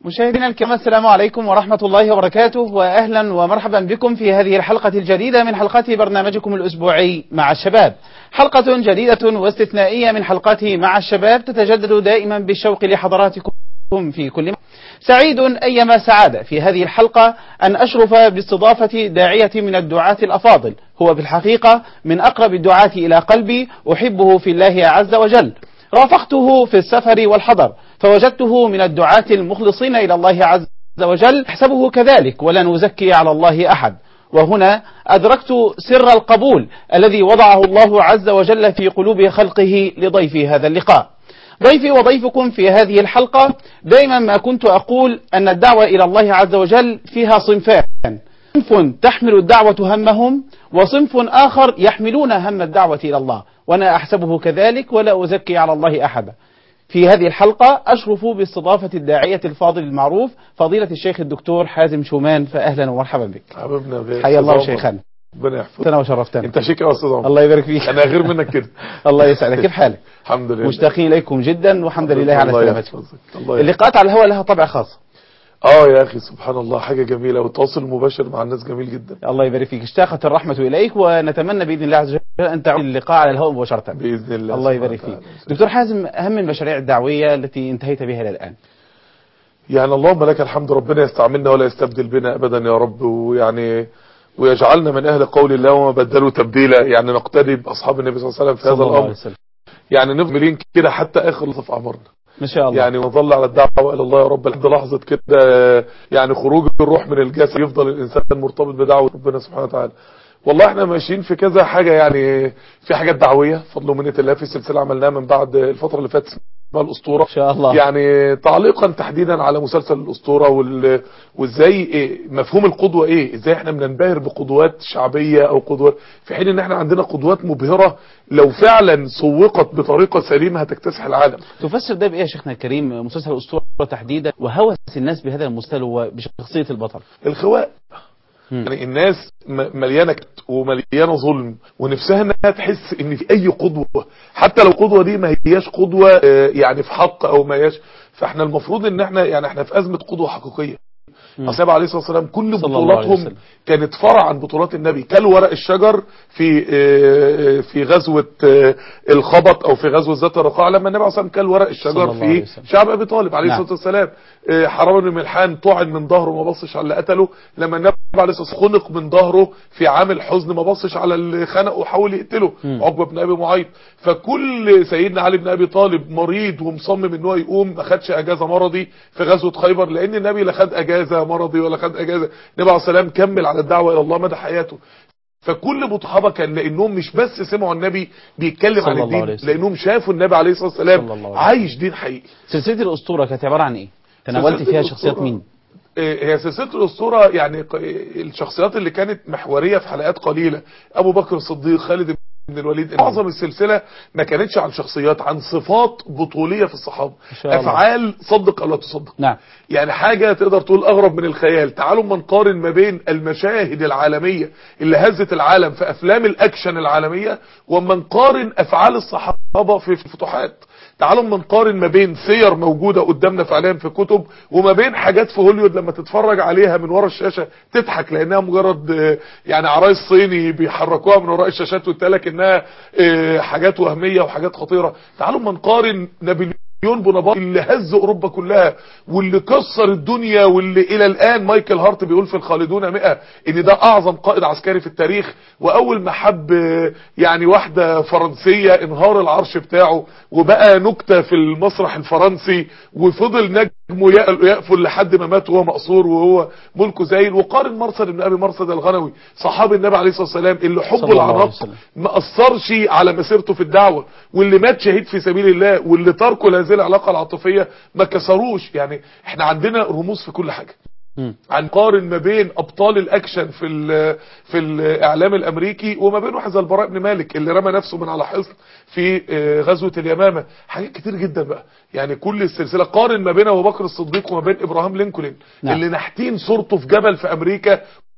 مشاهدينا الكرام السلام عليكم ورحمة الله وبركاته وأهلا ومرحبا بكم في هذه الحلقة الجديدة من حلقات برنامجكم الأسبوعي مع الشباب حلقة جديدة واستثنائية من حلقات مع الشباب تتجدد دائما بالشوق لحضراتكم في كل مكان سعيد أيما سعادة في هذه الحلقة أن أشرف باستضافة داعية من الدعاة الأفاضل هو بالحقيقة من أقرب الدعاة إلى قلبي أحبه في الله عز وجل رافقته في السفر والحضر فوجدته من الدعاة المخلصين إلى الله عز وجل أحسبه كذلك ولن أزكي على الله أحد وهنا أدركت سر القبول الذي وضعه الله عز وجل في قلوب خلقه لضيفي هذا اللقاء ضيفي وضيفكم في هذه الحلقة دائما ما كنت أقول أن الدعوة إلى الله عز وجل فيها صنفان صنف تحمل الدعوة همهم وصنف آخر يحملون هم الدعوة إلى الله وأنا أحسبه كذلك ولا أزكي على الله أحدا في هذه الحلقة أشرف باستضافة الداعية الفاضل المعروف فضيلة الشيخ الدكتور حازم شومان فأهلا ومرحبا بك حبيبنا بيه حيا الله شيخنا ربنا يحفظك أنا وشرفتنا انت شيك يا استاذ عمر الله يبارك فيك انا غير منك كده الله يسعدك كيف حالك الحمد لله مشتاقين إليكم جدا والحمد لله على الله سلامتكم يحفظك. الله يحفظك. اللقاءات على الهواء لها طبع خاص اه يا اخي سبحان الله حاجه جميله والتواصل المباشر مع الناس جميل جدا الله يبارك فيك اشتاقت الرحمة إليك ونتمنى بإذن الله عز وجل أن تعود اللقاء على الهواء مباشرة باذن الله الله سبحانه يبارك فيك وتعالى. دكتور حازم أهم المشاريع الدعوية التي انتهيت بها إلى الآن يعني اللهم لك الحمد ربنا يستعملنا ولا يستبدل بنا ابدا يا رب ويعني ويجعلنا من اهل قول الله وما بدلوا تبديلا يعني نقتدي باصحاب النبي صلى الله عليه وسلم في هذا صلى الله عليه الامر وسلم يعني نفضل كده حتى اخر لحظه في اعمارنا ما شاء الله يعني ونظل على الدعوة إلى الله يا رب لحد لحظة كده يعني خروج الروح من الجسد يفضل الإنسان مرتبط بدعوة ربنا سبحانه وتعالى والله احنا ماشيين في كذا حاجة يعني في حاجات دعوية فضل ومنة الله في سلسلة عملناها من بعد الفترة اللي فاتت اسمها الأسطورة ما شاء الله يعني تعليقا تحديدا على مسلسل الأسطورة وال... وازاي إيه مفهوم القدوة ايه ازاي احنا بننبهر بقدوات شعبية او قدوات في حين ان احنا عندنا قدوات مبهرة لو فعلا سوقت بطريقة سليمة هتكتسح العالم تفسر ده بإيه يا شيخنا الكريم مسلسل الأسطورة تحديدا وهوس الناس بهذا المستوى بشخصية البطل الخواء مم. يعني الناس م- مليانه كت ومليانه ظلم ونفسها انها تحس ان في اي قدوه حتى لو القدوه دي ما هياش قدوه آه، يعني في حق او ما هياش فاحنا المفروض ان احنا يعني احنا في ازمه قدوه حقيقيه مم. النبي عليه الصلاه والسلام كل صلى الله عليه بطولاتهم وسلم. كانت فرع عن بطولات النبي كل ورق الشجر في آه، في غزوه آه، الخبط او في غزوه ذات الرقاع لما النبي عليه الصلاه والسلام كل ورق صلى الشجر الله عليه في وسلم. شعب ابي طالب عليه نعم. الصلاه والسلام آه، حرام بن ملحان طعن من ظهره ما بصش على اللي قتله لما النبي عليه الصلاه والسلام خنق من ظهره في عامل حزن ما بصش على اللي خنقه وحاول يقتله مم. عقبه بن ابي معيط فكل سيدنا علي بن ابي طالب مريض ومصمم ان هو يقوم ما خدش اجازه مرضي في غزوه خيبر لان النبي لا خد اجازه مرضي ولا خد اجازه النبي عليه الصلاه والسلام كمل على الدعوه الى الله مدى حياته فكل بطحبه كان لانهم مش بس سمعوا النبي بيتكلم صلى عن الله عليه الدين وسلم. لانهم شافوا النبي عليه الصلاه صلى الله والسلام عليه عايش دين حقيقي سلسلة الأسطورة كانت عبارة عن إيه؟ تناولت سلسلة فيها الأسطورة. شخصيات مين؟ إيه، هي سلسله الاسطوره يعني ق- الشخصيات اللي كانت محوريه في حلقات قليله ابو بكر الصديق خالد بن الوليد معظم السلسله ما كانتش عن شخصيات عن صفات بطوليه في الصحابه ما شاء الله. افعال صدق او لا تصدق نعم يعني حاجة تقدر تقول أغرب من الخيال تعالوا ما نقارن ما بين المشاهد العالمية اللي هزت العالم في أفلام الأكشن العالمية وما نقارن أفعال الصحابة في الفتوحات تعالوا ما نقارن ما بين سير موجودة قدامنا فعليا في كتب وما بين حاجات في هوليوود لما تتفرج عليها من ورا الشاشة تضحك لأنها مجرد آه، يعني عرايس صيني بيحركوها من وراء الشاشات وتقالك إنها آه، حاجات وهمية وحاجات خطيرة تعالوا ما نقارن نابليون مليون بونابرت اللي هز اوروبا كلها واللي كسر الدنيا واللي الى الان مايكل هارت بيقول في الخالدون 100 ان ده اعظم قائد عسكري في التاريخ واول ما حب آه، يعني واحده فرنسيه انهار العرش بتاعه وبقى نكته في المسرح الفرنسي وفضل نجمه يقل- يقفل لحد ما مات وهو مقصور وهو ملكه زايل وقارن مرصد بن ابي مرصد الغنوي صحابي النبي عليه الصلاه والسلام اللي صلى حبه الله عليه العناق وسلم. ما اثرش على مسيرته في الدعوه واللي مات شهيد في سبيل الله واللي تركوا لهذه العلاقه العاطفيه ما كسروش يعني احنا عندنا رموز في كل حاجه مم. هنقارن ما بين ابطال الاكشن في ال في الاعلام الامريكي وما بين واحد زي البراء بن مالك اللي رمى نفسه من على حصن في آه، غزوه اليمامه حاجات كتير جدا بقى يعني كل السلسله قارن ما بين ابو بكر الصديق وما بين ابراهام لينكولن نعم. اللي نحتين صورته في جبل في امريكا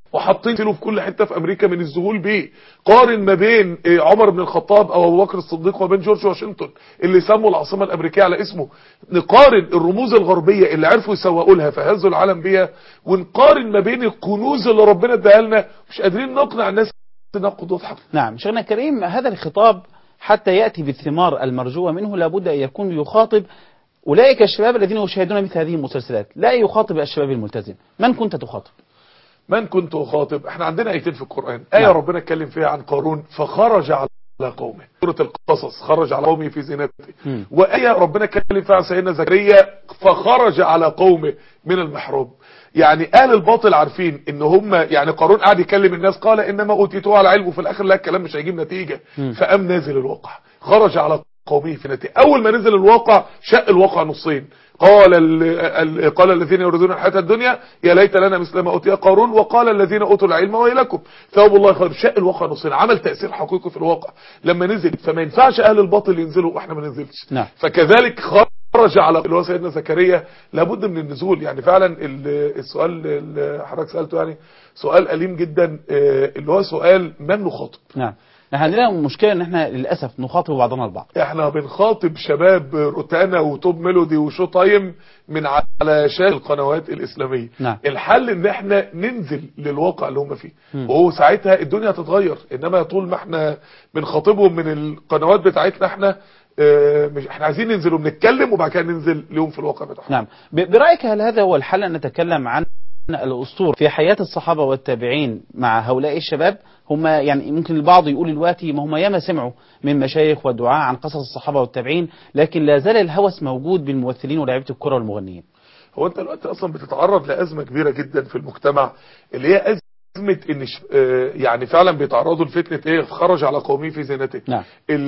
وحاطين له في كل حته في امريكا من الذهول بيه قارن ما بين آه، عمر بن الخطاب او ابو بكر الصديق وبين جورج واشنطن اللي سموا العاصمه الامريكيه على اسمه نقارن الرموز الغربيه اللي عرفوا يسوقوا لها فهزوا العالم بيها ونقارن ما بين الكنوز اللي ربنا اداها لنا مش قادرين نقنع الناس انها قدوه حق نعم شيخنا الكريم هذا الخطاب حتى يأتي بالثمار المرجوة منه لابد أن يكون يخاطب أولئك الشباب الذين يشاهدون مثل هذه المسلسلات لا يخاطب الشباب الملتزم من كنت تخاطب من كنت اخاطب احنا عندنا ايتين في القرآن آية نعم. ربنا اتكلم فيها عن قارون فخرج على قومه سورة القصص خرج على قومه في زينته مم. وآية ربنا اتكلم فيها عن سيدنا زكريا فخرج على قومه من المحراب يعني اهل الباطل عارفين ان هم يعني قارون قاعد يكلم الناس قال انما اوتيتوه على علم وفي الاخر لا الكلام مش هيجيب نتيجة مم. فقام نازل الواقع خرج على قومه في نتيجة اول ما نزل الواقع شق الواقع نصين قال ال ال قال الذين يريدون الحياة الدنيا يا ليت لنا مثل ما اوتي قارون وقال الذين اوتوا العلم ويلكم ثواب الله خير شق الواقع نصين عمل تأثير حقيقي في الواقع لما نزل فما ينفعش اهل الباطل ينزلوا واحنا ما ننزلش نعم. فكذلك خرج على اللي هو سيدنا زكريا لابد من النزول يعني فعلا ال- السؤال اللي حضرتك سالته يعني سؤال أليم جدا آه، اللي هو سؤال من نخاطب نعم نحن عندنا مشكلة ان احنا للأسف نخاطب بعضنا البعض احنا بنخاطب شباب روتانا وتوب ميلودي وشو تايم من على شاشة القنوات الإسلامية نعم. الحل ان احنا ننزل للواقع اللي هم فيه مم. وهو ساعتها الدنيا هتتغير انما طول ما احنا بنخاطبهم من القنوات بتاعتنا احنا اه، مش احنا عايزين ننزل وبنتكلم وبعد كده ننزل لهم في الواقع بتاعهم نعم ب- برأيك هل هذا هو الحل أن نتكلم عن الأسطور في حياة الصحابة والتابعين مع هؤلاء الشباب هم يعني ممكن البعض يقول دلوقتي ما هم ياما سمعوا من مشايخ ودعاء عن قصص الصحابة والتابعين لكن لا زال الهوس موجود بالممثلين ولاعيبة الكرة والمغنيين هو انت دلوقتي اصلا بتتعرض لازمه كبيره جدا في المجتمع اللي هي ازمه ان ش- اه، يعني فعلا بيتعرضوا لفتنه ايه خرج على قومه في زينته نعم.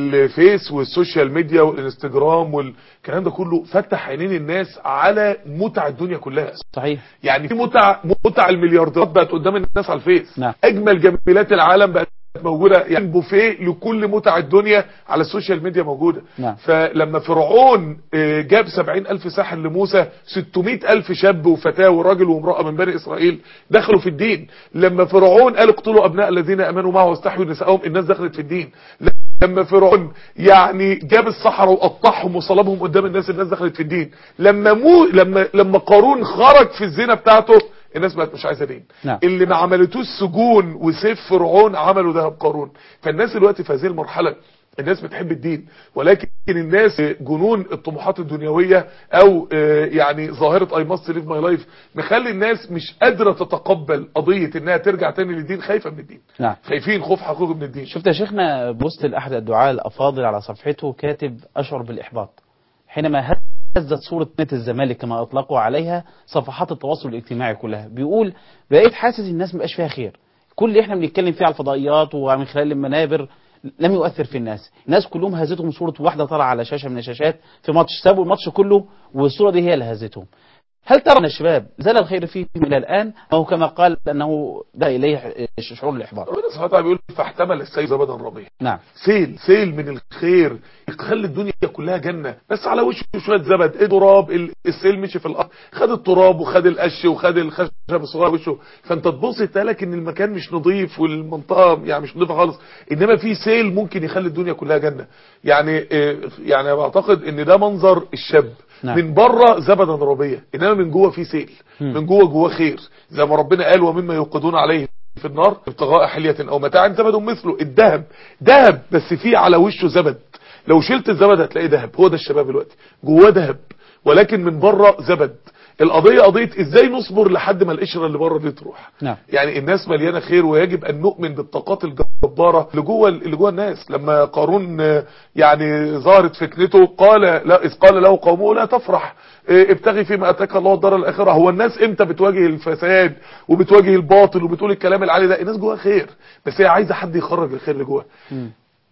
الفيس والسوشيال ميديا والانستجرام والكلام ده كله فتح عينين الناس على متع الدنيا كلها صحيح يعني في متع متع المليارديرات بقت قدام الناس على الفيس نعم. اجمل جميلات العالم بقت موجوده يعني بوفيه لكل متع الدنيا على السوشيال ميديا موجوده نعم. فلما فرعون آه، جاب سبعين ألف ساحر لموسى ستمائة ألف شاب وفتاة وراجل وامرأة من بني إسرائيل دخلوا في الدين لما فرعون قال اقتلوا أبناء الذين أمنوا معه واستحيوا نساءهم الناس دخلت في الدين لما فرعون يعني جاب الصحراء وقطعهم وصلبهم قدام الناس الناس دخلت في الدين لما مو لما لما قارون خرج في الزنا بتاعته الناس بقت مش عايزه دين نعم. اللي ما عملتوش سجون وسيف فرعون عملوا ده بقارون فالناس دلوقتي في هذه المرحله الناس بتحب الدين ولكن الناس جنون الطموحات الدنيويه او آه، يعني ظاهره اي ماست ليف ماي لايف مخلي الناس مش قادره تتقبل قضيه انها ترجع تاني للدين خايفه من الدين نعم خايفين خوف حقيقي من الدين شفت يا شيخنا بوست لأحد الدعاة الأفاضل على صفحته كاتب أشعر بالإحباط حينما هزت صورة نت الزمالك كما أطلقوا عليها صفحات التواصل الاجتماعي كلها بيقول بقيت حاسس الناس مبقاش فيها خير كل اللي احنا بنتكلم فيه على الفضائيات ومن خلال المنابر لم يؤثر في الناس الناس كلهم هزتهم صورة واحدة طالعة على شاشة من الشاشات في ماتش سابوا الماتش كله والصورة دي هي اللي هزتهم هل ترى ان الشباب زال الخير فيهم الى الان او كما قال انه ده اليه شعور الاحباط ربنا سبحانه وتعالى بيقول فاحتمل السيل زبدا رميا نعم سيل سيل من الخير يخلي الدنيا كلها جنة بس على وشه شوية زبد ايه تراب ال- السيل مشي في الارض خد التراب وخد القش وخد الخشب الصغير على وشه فانت تبص تلاقي ان المكان مش نظيف والمنطقة يعني مش نظيفة خالص انما في سيل ممكن يخلي الدنيا كلها جنة يعني آه، يعني بعتقد ان ده منظر الشاب نعم. من بره زبدا ربية انما من جوه في سيل مم. من جوه جوه خير زي ما ربنا قال ومما يوقدون عليه في النار ابتغاء حلية او متاع زبد مثله الذهب ذهب بس فيه على وشه زبد لو شلت الزبد هتلاقيه ذهب هو ده الشباب دلوقتي جواه ذهب ولكن من بره زبد القضية قضية ازاي نصبر لحد ما القشرة اللي بره دي تروح نعم. يعني الناس مليانة خير ويجب ان نؤمن بالطاقات الجبارة اللي جوه اللي جوه الناس لما قارون آه، يعني ظهرت فتنته قال لا اذ قال له قومه لا تفرح آه، ابتغي فيما اتاك الله الدار الاخره هو الناس امتى بتواجه الفساد وبتواجه الباطل وبتقول الكلام العالي ده الناس جواها خير بس هي عايزه حد يخرج الخير اللي جواها مم.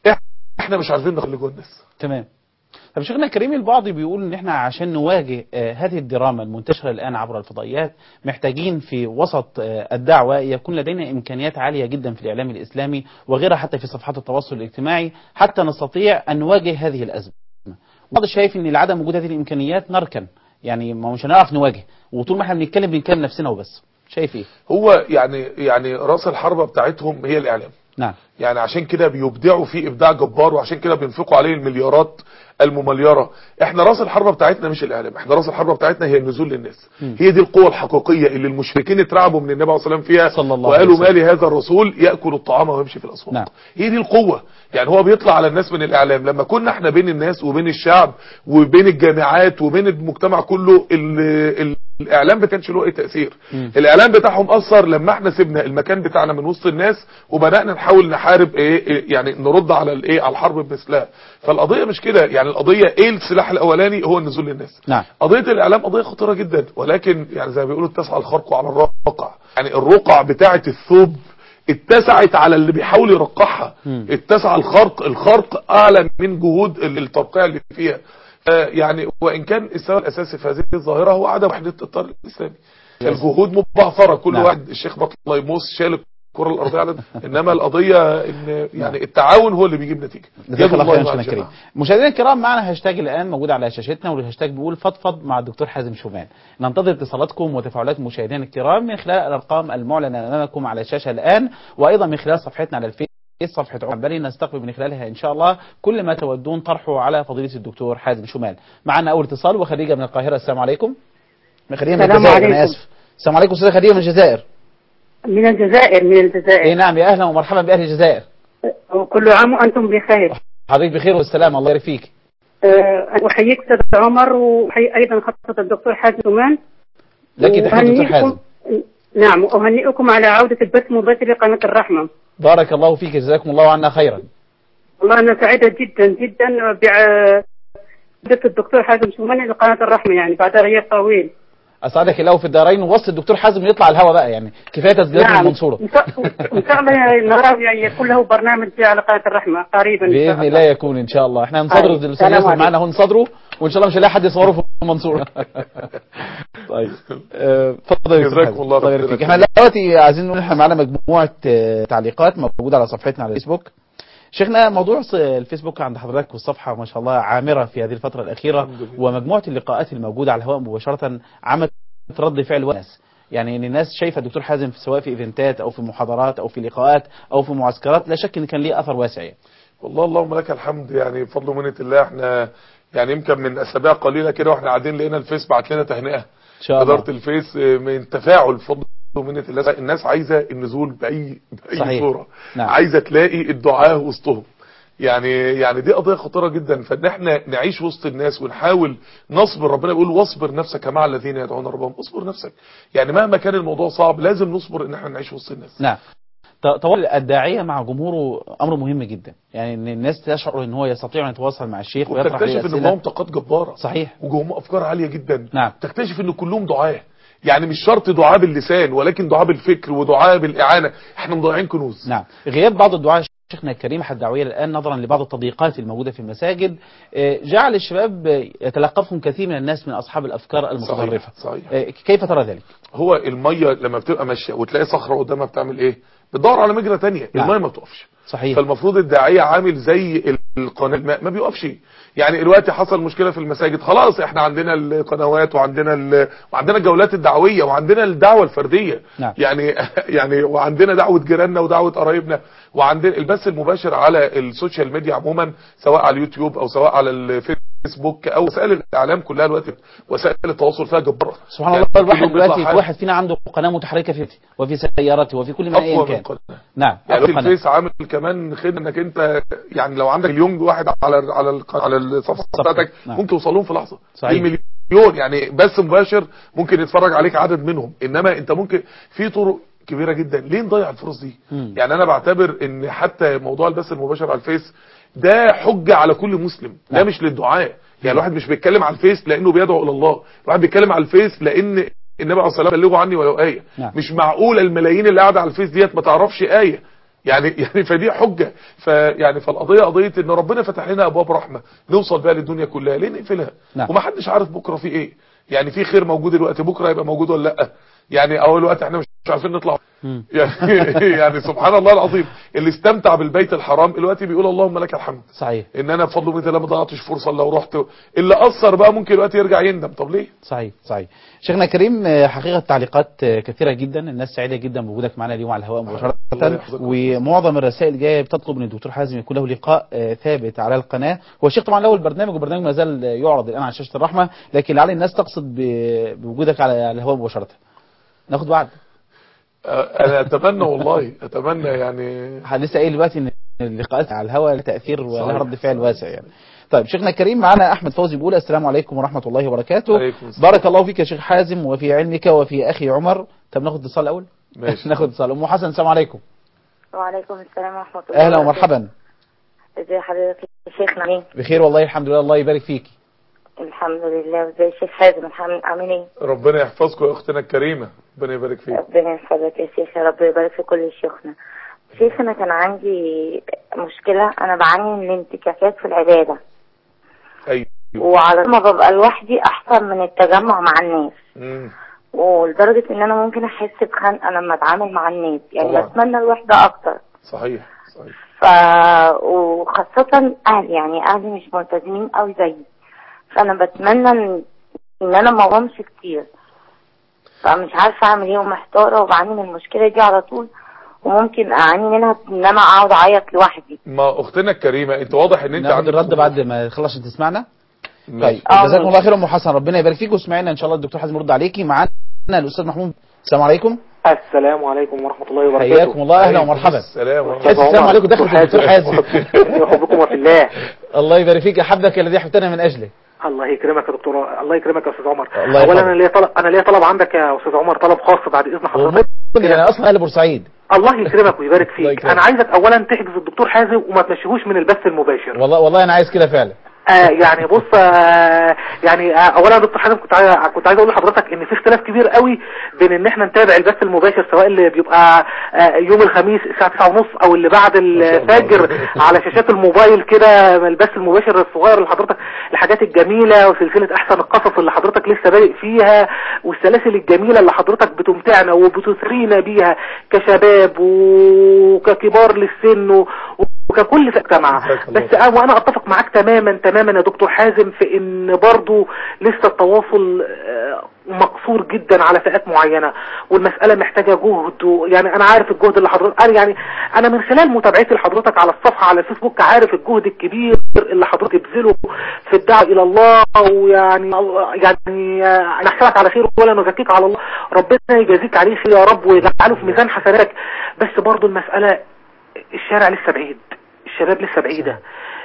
احنا مش عارفين نخرج اللي جوه الناس تمام طب شيخنا الكريم البعض بيقول ان احنا عشان نواجه آه، هذه الدراما المنتشرة الان عبر الفضائيات محتاجين في وسط آه، الدعوة يكون لدينا امكانيات عالية جدا في الاعلام الاسلامي وغيرها حتى في صفحات التواصل الاجتماعي حتى نستطيع ان نواجه هذه الازمة بعض شايف ان لعدم وجود هذه الامكانيات نركن يعني ما مش هنعرف نواجه وطول ما احنا بنتكلم بنتكلم نفسنا وبس شايف ايه هو يعني يعني راس الحربة بتاعتهم هي الاعلام نعم يعني عشان كده بيبدعوا فيه ابداع جبار وعشان كده بينفقوا عليه المليارات الممليرة احنا راس الحربة بتاعتنا مش الاعلام احنا راس الحربة بتاعتنا هي النزول للناس مم. هي دي القوة الحقيقية اللي المشركين اترعبوا من النبي عليه الصلاة والسلام فيها صلى الله عليه وقالوا وسلم. ما لهذا الرسول يأكل الطعام ويمشي في الاسواق نعم. هي دي القوة يعني هو بيطلع على الناس من الاعلام لما كنا احنا بين الناس وبين الشعب وبين الجامعات وبين المجتمع كله ال ال الاعلام ما كانش له اي تاثير مم. الاعلام بتاعهم اثر لما احنا سيبنا المكان بتاعنا من وسط الناس وبدانا نحاول نحارب ايه إيه يعني نرد على الايه على الحرب بمثلها فالقضيه مش كده يعني القضيه ايه السلاح الاولاني هو النزول للناس نعم قضيه الاعلام قضيه خطيره جدا ولكن يعني زي ما بيقولوا اتسع الخرق على الرقع يعني الرقع بتاعه الثوب اتسعت على اللي بيحاول يرقعها مم. اتسع الخرق الخرق اعلى من جهود الترقيع اللي فيها آه، يعني وان كان السبب الاساسي في هذه الظاهره هو عدم وحده الطار الاسلامي الجهود مبعثره كل نعم. واحد الشيخ بطليموس شال الكره الارضيه على انما القضيه ان يعني التعاون هو اللي بيجيب نتيجه جزاك يد الله خيرا مع شيخنا الجماعة. الكريم مشاهدينا الكرام معنا هاشتاج الان موجود على شاشتنا والهاشتاج بيقول فضفض مع الدكتور حازم شومان ننتظر اتصالاتكم وتفاعلات مشاهدينا الكرام من خلال الارقام المعلنه امامكم على الشاشه الان وايضا من خلال صفحتنا على الفيس صفحة عمر بلي نستقبل من خلالها إن شاء الله كل ما تودون طرحه على فضيلة الدكتور حازم شمال معنا أول اتصال وخديجة من القاهرة السلام عليكم من خديجة من السلام الجزائر أنا عليكم. آسف السلام عليكم أستاذة خديجة من الجزائر من الجزائر من إيه الجزائر نعم يا أهلا ومرحبا بأهل الجزائر وكل عام وأنتم بخير حضرتك بخير والسلام الله يبارك فيك أه، أحييك أستاذ عمر وأحيي أيضا خاصة الدكتور حازم سمان لك تحية دكتور وأهنئكم- حازم نعم وأهنئكم على عودة البث مباشر لقناة الرحمة بارك الله فيك جزاكم الله عنا خيرا والله أنا سعيدة جدا جدا بعودة الدكتور حازم شومان لقناة الرحمة يعني بعد غياب طويل اسعدك الله في الدارين ووصي الدكتور حازم يطلع الهوا بقى يعني كفايه تسجيلات من نعم المنصوره إن شاء إن شاء الله نرى يعني يكون له برنامج على قناة الرحمة قريبا إن شاء باذن الله يكون ان شاء الله احنا هنصدر طيب. الاستاذ سلام ياسر عليكم. معانا هو نصدره وان شاء الله مش هنلاقي حد يصوره في المنصوره طيب آه، اتفضل يا دكتور جزاكم حازم. الله الله يبارك خيرا. فيك احنا دلوقتي عايزين نقول احنا معانا مجموعه آه، تعليقات موجوده على صفحتنا على الفيسبوك شيخنا موضوع ص- الفيسبوك عند حضرتك والصفحه ما شاء الله عامره في هذه الفتره الاخيره الحمد لله. ومجموعه اللقاءات الموجوده على الهواء مباشره عملت رد فعل الناس يعني ان الناس شايفه الدكتور حازم سواء في ايفنتات او في محاضرات او في لقاءات او في معسكرات لا شك ان كان ليه اثر واسع يعني. والله اللهم لك الحمد يعني بفضل ومنة الله احنا يعني يمكن من اسابيع قليله كده واحنا قاعدين لقينا الفيس بعت لنا تهنئه ان شاء الله اداره الفيس اه، من تفاعل بفضل ومنة الله الناس عايزه النزول باي باي صحيح. صوره نعم. عايزه تلاقي الدعاه وسطهم يعني يعني دي قضيه خطيره جدا فان احنا نعيش وسط الناس ونحاول نصبر ربنا بيقول واصبر نفسك مع الذين يدعون ربهم اصبر نفسك يعني مهما كان الموضوع صعب لازم نصبر ان احنا نعيش وسط الناس نعم ت- تواصل الداعية مع جمهوره أمر مهم جدا يعني إن الناس تشعر إن هو يستطيع أن يتواصل مع الشيخ ويطرح عليه وتكتشف ان أسئلة معاهم طاقات جباره صحيح وجواهم افكار عاليه جدا نعم. تكتشف ان كلهم دعاه يعني مش شرط دعاء باللسان ولكن دعاء بالفكر ودعاء بالاعانه احنا مضيعين كنوز نعم غياب بعض الدعاة شيخنا الكريم حد الدعوية الآن نظرا لبعض التضييقات الموجودة في المساجد آه، جعل الشباب آه، يتلقفهم كثير من الناس من أصحاب الأفكار المتطرفة صحيح آه، كيف ترى ذلك؟ هو الميه لما بتبقى ماشيه وتلاقي صخره قدامها بتعمل ايه بتدور على مجرى تانية نعم. الميه ما بتقفش صحيح فالمفروض الداعيه عامل زي القناه الماء ما بيقفش يعني دلوقتي حصل مشكله في المساجد خلاص احنا عندنا القنوات وعندنا ال... وعندنا الجولات الدعويه وعندنا الدعوه الفرديه نعم. يعني يعني وعندنا دعوه جيراننا ودعوه قرايبنا وعندنا البث المباشر على السوشيال ميديا عموما سواء على اليوتيوب او سواء على الفيسبوك او وسائل الاعلام كلها دلوقتي وسائل التواصل فيها جباره سبحان يعني الله كل الواحد يوم بيطلع دلوقتي حاجة واحد فينا عنده قناة متحركة في وفي سيارته وفي كل ما أيا اقوى من كان قناه نعم يعني أقوى قناة. الفيس عامل كمان خدمه انك انت يعني لو عندك مليون واحد على على الق- على الصفحه بتاعتك نعم. ممكن توصلهم في لحظه صحيح. المليون يعني بس مباشر ممكن يتفرج عليك عدد منهم انما انت ممكن في طرق كبيره جدا ليه نضيع الفرص دي مم. يعني انا بعتبر ان حتى موضوع البث المباشر على الفيس ده حجه على كل مسلم ده نعم. مش للدعاء يعني الواحد مش بيتكلم على الفيس لانه بيدعو الى الله الواحد بيتكلم على الفيس لان النبي عليه الصلاه والسلام بلغوا عني ولو ايه نعم. مش معقول الملايين اللي قاعده على الفيس ديت ما تعرفش ايه يعني يعني فدي حجه فيعني فالقضيه قضيه ان ربنا فتح لنا ابواب رحمه نوصل بيها للدنيا كلها ليه نقفلها نعم. ومحدش عارف بكره في ايه يعني في خير موجود دلوقتي بكره هيبقى موجود ولا لا يعني اول وقت احنا مش عارفين نطلع مم. يعني يعني سبحان الله العظيم اللي استمتع بالبيت الحرام دلوقتي بيقول اللهم لك الحمد صحيح ان انا بفضل من الله ما ضيعتش فرصه لو رحت اللي اثر بقى ممكن دلوقتي يرجع يندم طب ليه صحيح صحيح شيخنا الكريم آه، حقيقة تعليقات آه، كثيرة جدا الناس سعيدة جدا بوجودك معنا اليوم على الهواء الله مباشرة يحفظك. ومعظم الرسائل جاية بتطلب من الدكتور حازم يكون له لقاء آه، ثابت على القناة هو الشيخ طبعا له البرنامج والبرنامج ما زال آه، يعرض الآن على شاشة الرحمة لكن لعل الناس تقصد ب- بوجودك على على الهواء مباشرة ناخد وعد آه، انا اتمنى والله اتمنى يعني لسه قايل دلوقتي ان اللقاءات على الهواء لها تاثير ولها صحيح. رد فعل واسع يعني طيب شيخنا الكريم معنا احمد فوزي بيقول السلام عليكم ورحمه الله وبركاته عليكم السلام. بارك الله فيك يا شيخ حازم وفي علمك وفي اخي عمر طب ناخد اتصال الاول ماشي. ناخد اتصال ام حسن السلام عليكم وعليكم السلام ورحمة الله اهلا وبركاته. ومرحبا ازي حضرتك يا شيخنا مين بخير والله الحمد لله الله يبارك فيك الحمد لله وازي الشيخ حازم الحمد عامل ايه ربنا يحفظكم يا اختنا الكريمه ربنا يبارك فيك ربنا يحفظك يا شيخ يا رب يبارك في كل شيوخنا شيخ انا كان عندي مشكلة انا بعاني من انتكاسات في العبادة ايوه وعلى ما ببقى لوحدي احسن من التجمع مع الناس مم. ولدرجة ان انا ممكن احس بخنقة لما اتعامل مع الناس يعني طبعا. بتمنى الوحدة اكتر صحيح صحيح ف وخاصة اهلي يعني اهلي مش ملتزمين قوي زيي فانا بتمنى ان ان انا ما اقومش كتير فمش عارفة اعمل ايه ومحتارة وبعاني من المشكلة دي على طول وممكن اعاني منها ان انا اقعد اعيط لوحدي ما اختنا الكريمه انت واضح ان انت ناخد عندك الرد بعد ما تخلص عشان تسمعنا طيب ماشي. آه، جزاكم ماشي. الله خير ام حسن ربنا يبارك فيك واسمعينا ان شاء الله الدكتور حازم يرد عليكي معانا الاستاذ محمود السلام عليكم السلام عليكم ورحمة الله وبركاته حياكم الله اهلا عليكم ومرحبا السلام ورحمة حس السلام عليكم دخلت الدكتور حازم يحبكم في الله الله يبارك فيك احبك الذي احببتنا من اجله الله يكرمك يا دكتور الله يكرمك يا استاذ عمر الله اولا يحفظك. انا ليا طلب انا ليا طلب عندك يا استاذ عمر طلب خاص بعد اذن حضرتك يعني انا اصلا اهل بورسعيد الله يكرمك ويبارك الله فيك يكرمك. انا عايزك اولا تحجز الدكتور حازم وما تمشيهوش من البث المباشر والله والله انا عايز كده فعلا آه يعني بص آه يعني آه اولا يا دكتور حازم كنت عايز كنت عايز اقول لحضرتك ان في اختلاف كبير قوي بين ان احنا نتابع البث المباشر سواء اللي بيبقى آه يوم الخميس الساعه 9:30 او اللي بعد شاء الله. الفجر على شاشات الموبايل كده البث المباشر الصغير اللي حضرتك الحاجات الجميله وسلسله احسن القصص اللي حضرتك لسه بادئ فيها والسلاسل الجميله اللي حضرتك بتمتعنا وبتثرينا بيها كشباب وككبار للسن و- وككل في المجتمع جزاك الله بس أنا وانا اتفق معاك تماما تماما يا دكتور حازم في ان برضو لسه التواصل آه، مقصور جدا على فئات معينة والمسألة محتاجة جهد و- يعني انا عارف الجهد اللي حضرتك أنا يعني انا من خلال متابعتي لحضرتك على الصفحة على الفيسبوك عارف الجهد الكبير اللي حضرتك تبذله في الدعوة الى الله ويعني يعني آه، نحسبك على خير ولا نزكيك على الله ربنا يجازيك عليه خير يا رب ويجعله في ميزان حسناتك بس برضو المسألة الشارع لسه بعيد الشباب لسه بعيدة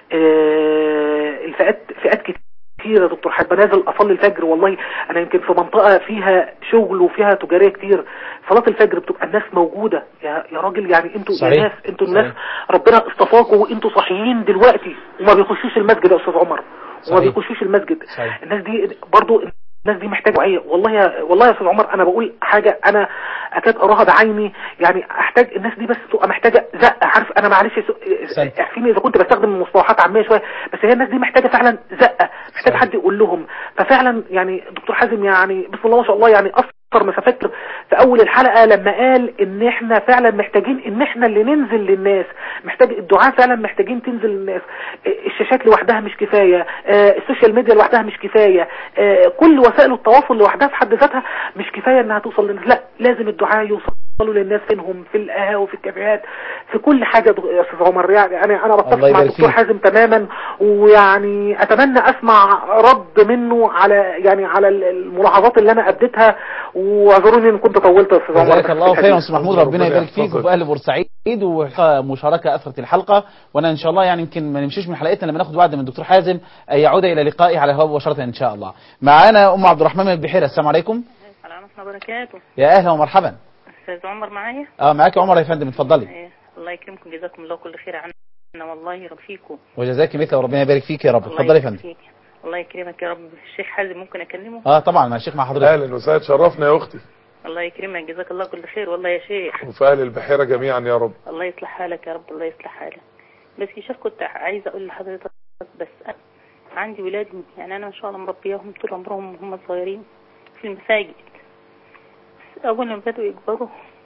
آه، الفئات فئات كتير يا دكتور حابة نازل اصلي الفجر والله انا يمكن في منطقة فيها شغل وفيها تجارية كتير صلاة الفجر بتبقى الناس موجودة يا يا راجل يعني انتوا يا صحيح. ناس انتوا الناس صحيح. ربنا اصطفاكم وانتوا صحيين دلوقتي وما بيخشوش المسجد يا استاذ عمر وما صحيح. بيخشوش المسجد صحيح. الناس دي برضو الناس دي محتاجه وعي والله يا والله يا استاذ عمر انا بقول حاجه انا اكاد اراها بعيني يعني احتاج الناس دي بس تبقى محتاجه زقه عارف انا معلش سنة. اعفيني اذا كنت بستخدم مصطلحات عاميه شويه بس هي الناس دي محتاجه فعلا زقه محتاج صحيح. حد يقول لهم ففعلا يعني دكتور حازم يعني بسم الله ما شاء الله يعني اثر مسافات في اول الحلقه لما قال ان احنا فعلا محتاجين ان احنا اللي ننزل للناس محتاج الدعاء فعلا محتاجين تنزل للناس الشاشات لوحدها مش كفايه آه، السوشيال ميديا لوحدها مش كفايه آه، كل وسائل التواصل لوحدها في حد ذاتها مش كفايه انها توصل للناس لا لازم الدعاء يوصلوا للناس فينهم في القهاوي وفي الكافيهات في كل حاجه دك- يا استاذ عمر يعني انا انا الله بتفق مع يبارك الدكتور فيك. حازم تماما ويعني اتمنى اسمع رد منه على يعني على الملاحظات اللي انا اديتها واعذروني ان كنت طولت يا استاذ عمر جزاك بس الله في خيرا الحديث. استاذ محمود ربنا ربنا يبارك فيك يحفظك. وفي اهل بورسعيد ومشاركه اثرت الحلقه وانا ان شاء الله يعني يمكن ما نمشيش من حلقتنا لما ناخد وعد من الدكتور حازم ان يعود الى لقائي على الهواء مباشره ان شاء الله. معانا ام عبد الرحمن من البحيره السلام عليكم السلام ورحمة الله وبركاته يا اهلا ومرحبا. أستاذ عمر معايا اه معاك عمر يا فندم اتفضلي إيه. الله يكرمكم جزاكم الله كل خير عنا والله رب فيكم وجزاك مثله وربنا يبارك فيك يا رب الله اتفضلي يا يبارك فندم. فيك. الله يكرمك يا رب الشيخ حازم ممكن أكلمه اه طبعا مع الشيخ مع حضرتك. اهلا وسهلا شرفنا يا اختي الله يكرمك جزاك الله كل خير والله يا شيخ وفي اهل البحيره جميعا يا رب الله يصلح حالك يا رب الله يصلح حالك بس يا شيخ كنت عايزة أقول لحضرتك بس أنا عندي ولاد يعني أنا إن شاء الله مربياهم طول عمرهم وهم صغيرين في المساجد بس أول ما بدأوا يكبروا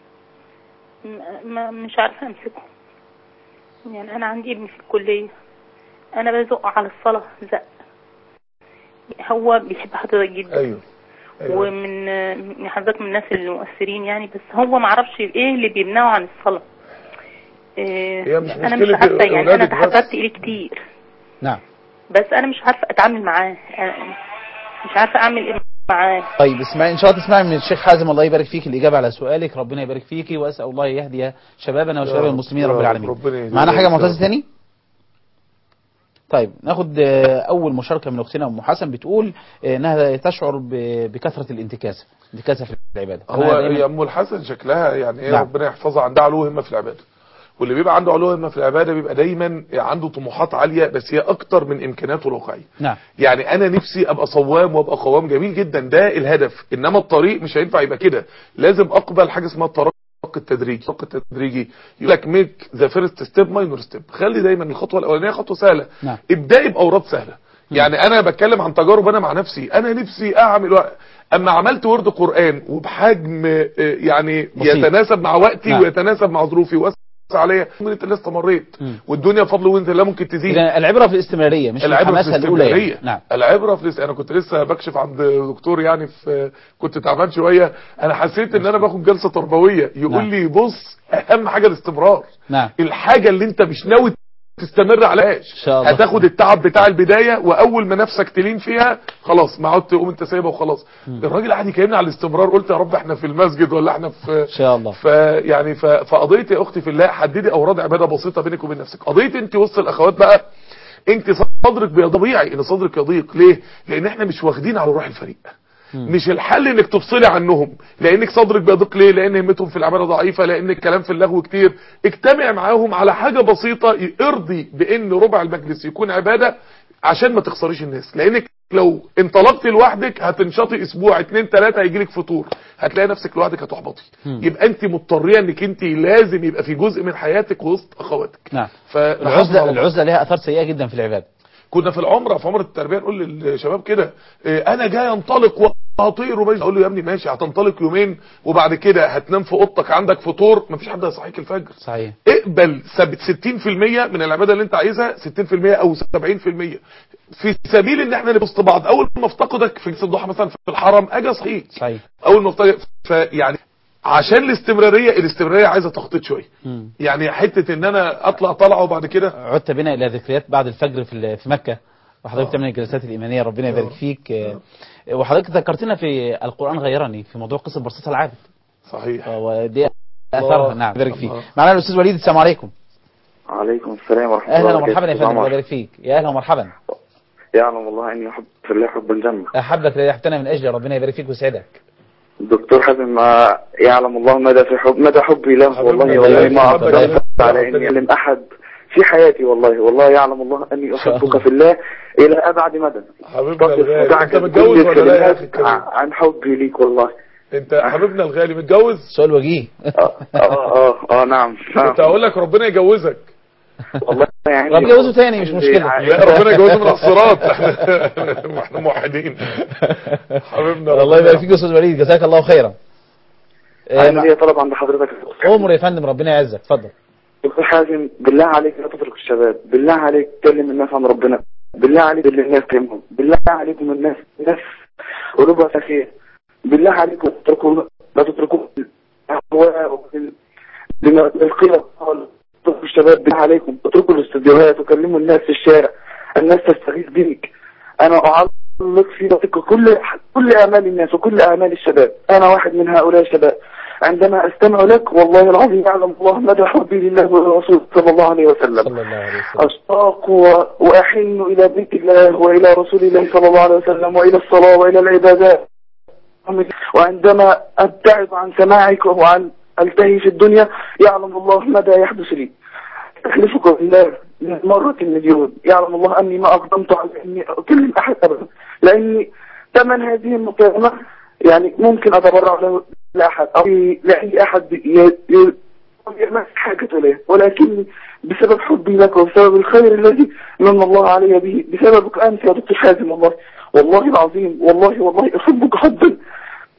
م- ما مش عارفة أمسكه يعني أنا عندي ابني في الكلية أنا بزقه على الصلاة زق هو بيحب حضرتك جدا ايوه ايوه ومن من حضرتك من الناس المؤثرين يعني بس هو ما عرفش ايه اللي بيمنعه عن الصلاة إيه هي مش انا مشكلة مش عارفة يعني انا أولادك بس. تحركت اليه كتير نعم بس انا مش عارفة اتعامل معاه أنا مش عارفة اعمل ايه معاه طيب اسمعي ان شاء الله تسمعي من الشيخ حازم الله يبارك فيك الاجابه على سؤالك ربنا يبارك فيكي واسال الله يهدي شبابنا وشباب رب، المسلمين يا رب رب، العالمين ربنا يهدينا معانا حاجه يا رب. معتز تاني طيب ناخد آه، اول مشاركه من اختنا ام حسن بتقول آه، انها تشعر ب- بكثره الانتكاسه انتكاسه في العباده هو أنا دايماً- يا ام الحسن شكلها يعني ايه نعم. ربنا يحفظها عندها علو همه في العباده واللي بيبقى عنده علو همه في العباده بيبقى دايما عنده طموحات عاليه بس هي اكتر من امكاناته الواقعيه نعم يعني انا نفسي ابقى صوام وابقى قوام جميل جدا ده الهدف انما الطريق مش هينفع يبقى كده لازم اقبل حاجه اسمها الترقي التدريجي الترقي التدريجي يقول لك ميك ذا فيرست ستيب ماينور ستيب خلي دايما الخطوه الاولانيه خطوه سهله نعم. ابدأي باوراد سهله يعني انا بتكلم عن تجارب انا مع نفسي انا نفسي اعمل وق- اما عملت ورد قران وبحجم آه، يعني بسيط. يتناسب مع وقتي نعم. ويتناسب مع ظروفي واسع عليا من انت اللي استمريت مم. والدنيا فضل وانت لا ممكن تزيد اذا العبره في الاستمراريه مش في العبره في الحماسه الاولى يعني. الاستمراريه نعم العبره في الاست- انا كنت لسه بكشف عند دكتور يعني في كنت تعبان شويه انا حسيت ان انا باخد جلسه تربويه يقول نعم. لي بص اهم حاجه الاستمرار نعم الحاجه اللي انت مش ناوي تستمر عليهاش شاء الله. هتاخد التعب بتاع البدايه واول ما نفسك تلين فيها خلاص ما عدت تقوم انت سايبها وخلاص الراجل قاعد يكلمني على الاستمرار قلت يا رب احنا في المسجد ولا احنا في ان شاء الله فيعني ف- فقضيه يا اختي في الله حددي اوراد عباده بسيطه بينك وبين نفسك قضيه انت وسط الاخوات بقى انت صدرك بيضيق طبيعي ان صدرك يضيق ليه لان احنا مش واخدين على روح الفريق مش الحل انك تفصلي عنهم لانك صدرك بيضيق ليه لان همتهم في العباده ضعيفه لان الكلام في اللغو كتير اجتمع معاهم على حاجه بسيطه ارضي بان ربع المجلس يكون عباده عشان ما تخسريش الناس لانك لو انطلقت لوحدك هتنشطي اسبوع اتنين تلاتة هيجيلك فطور هتلاقي نفسك لوحدك هتحبطي يبقى انت مضطريه انك انت لازم يبقى في جزء من حياتك وسط اخواتك نعم فالعزله العزله العزله لها اثار سيئه جدا في العباده كنا في العمره في عمره التربيه نقول للشباب كده إيه، انا جاي انطلق وهطير وماشي اقول له يا ابني ماشي هتنطلق يومين وبعد كده هتنام في اوضتك عندك فطور مفيش حد هيصحيك الفجر صحيح اقبل سب- 60% من العباده اللي انت عايزها 60% او 70% في سبيل ان احنا نبص بعض اول ما افتقدك في جلسه الضحى مثلا في الحرم اجي اصحيك صحيح اول ما افتقدك فيعني عشان الاستمراريه الاستمراريه عايزه تخطيط شويه مم. يعني حته ان انا اطلع طلعه وبعد كده عدت بنا الى ذكريات بعد الفجر في ال- في مكه وحضرتك تعمل الجلسات الايمانيه ربنا يبارك فيك آه، وحضرتك ذكرتنا في القران غيرني في موضوع قصه برصيص العابد صحيح ودي اثرها الله. نعم يبارك فيك الله. معنا الاستاذ وليد السلام عليكم عليكم السلام ورحمة اهلا الله ومرحبا يا أستاذ فندم الله عمر. يبارك فيك يا اهلا ومرحبا يعلم الله اني احب في الله حبا جما احبك الذي احبتنا من اجل ربنا يبارك فيك ويسعدك الدكتور حازم ما يعلم الله مدى في حب مدى حبي له حبيبنا والله الله والله يبارك ما فيك. اقدر ربنا يبارك على فيك. اني اعلم احد في حياتي والله والله يعلم الله اني شاء الله. احبك في الله الى ابعد مدى حبيبنا تصف الغالي ودعك انت متجوز كل ولا لا يا اخي الكلمات الكريم عن حبي ليك والله انت حبيبنا الغالي متجوز سؤال وجيه اه اه اه, آه نعم نعم كنت هقول لك ربنا يجوزك والله يعني ربنا يجوزه تاني مش مشكلة. لا ربنا يجوزه من على الصراط احنا احنا موحدين حبيبنا الله يبارك فيك يا استاذ وليد جزاك الله خيرا آه، انا ليا طلب عند حضرتك امر يا فندم ربنا يعزك اتفضل دكتور حازم بالله عليك لا تترك الشباب بالله عليك كلم الناس عن ربنا بالله عليك اللي الناس تهمهم بالله عليكم الناس الناس قلوبها سخيه بالله عليكم اتركوا لا تتركوا الاهواء وال- لما- للقيم اتركوا الشباب بالله عليكم اتركوا الاستديوهات وكلموا الناس في الشارع الناس تستغيث بيك انا اعلق في ذلك كل كل امال الناس وكل امال الشباب انا واحد من هؤلاء الشباب عندما استمع لك والله العظيم يعلم الله مدى حبي لله والرسول صلى الله عليه وسلم صلى الله عليه وسلم أشتاق و- وأحن إلى بيت الله وإلى رسول الله صلى الله عليه وسلم وإلى الصلاة وإلى العبادات وعندما أبتعد عن سماعك وعن ألتهي في الدنيا يعلم الله ماذا يحدث لي أحلفك بالله من مرة المليون يعلم الله أني ما أقدمت على أني أكلم أحد أبدا لأني ثمن هذه المكالمة يعني ممكن أتبرع له لأحد أو لأي أحد ي- ي- ما حاجة إليه ولكن بسبب حبي لك وبسبب الخير الذي من الله علي به بسببك أنت يا دكتور حازم والله والله العظيم والله والله أحبك حبا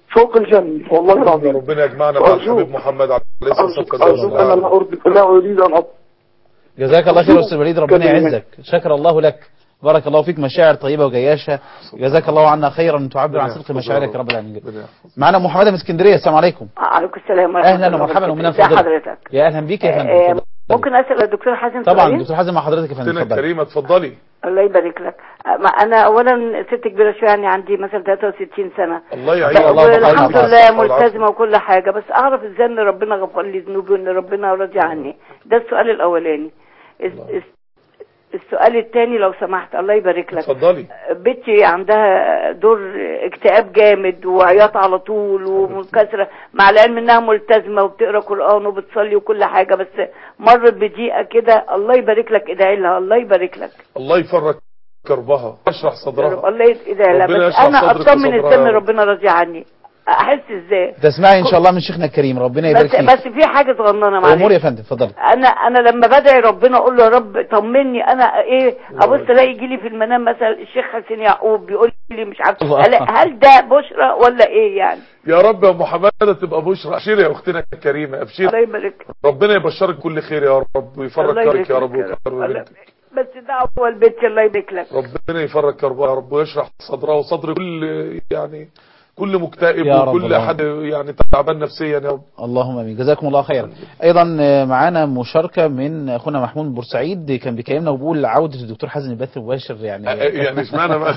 فوق الجنة والله العظيم ربنا يجمعنا مع وأرجوك- الحبيب محمد عليه الصلاه أرجوك والسلام أرجوك أنا لا أريد لا أريد أن أط... جزاك الله خير يا استاذ وليد ربنا كلمة. يعزك شكر الله لك بارك الله فيك مشاعر طيبه وجياشه جزاك الله عنا خيرا تعبر عن صدق مشاعرك يا رب العالمين ربنا يحفظك. معنا ام حماده من اسكندريه السلام عليكم عليكم السلام ورحمة اهلا الله ومرحبا ومن وبركاته. ازي فضلك حضرتك يا اهلا بيك يا آه، فندم اتفضل. ممكن اسال الدكتور حازم طبعا سؤالين؟ دكتور حازم مع حضرتك يا فندم اختنا اتفضل الكريمه اتفضلي الله يبارك لك آه، ما انا اولا ست كبيره شويه يعني عندي مثلا 63 سنه الله الله يعينك يبارك والحمد فيك. لله ملتزمه وكل حاجه بس اعرف ازاي ان ربنا غفر لي ذنوبي وان ربنا راضي عني ده السؤال الاولاني الس- الس- السؤال الثاني لو سمحت الله يبارك لك اتفضلي بنتي عندها دور اكتئاب جامد وعياط على طول ومنكسره مع العلم انها ملتزمه وبتقرا قران وبتصلي وكل حاجه بس مرت بضيقه كده الله يبارك لك ادعي لها الله يبارك لك الله يفرج كربها اشرح يا رب صدرها الله ادعي لها ربنا بس يشرح انا صدرك اطمن وصدرها ازاي ان يا رب. ربنا راضي عني احس ازاي تسمعي ان شاء الله من شيخنا الكريم ربنا يبارك بس فيك بس في حاجه صغننه امور معلش يا فندم اتفضل انا انا لما بدعي ربنا اقول له يا رب طمني انا ايه ابص الاقي يجي لي في المنام مثلا الشيخ حسين يعقوب بيقول لي مش عارف الله. هل- هل ده بشرى ولا ايه يعني يا رب يا محمد تبقى بشرى ابشري يا اختنا الكريمه ابشري الله يبارك ربنا يبشرك كل خير يا رب ويفرج الله كربك يا يبارك رب لك يا وكرب الله- بنتك بس دعوة البيت الله يبارك لك ربنا يفرج كربها يا رب ويشرح صدرها وصدر كل يعني كل مكتئب يا رب وكل اللهم. حد يعني تعبان نفسيا يا رب اللهم امين جزاكم الله خيرا ايضا آه، معانا مشاركه من اخونا محمود من بورسعيد كان بيكلمنا وبيقول عوده الدكتور حازم البث مباشر يعني يعني اشمعنى بقى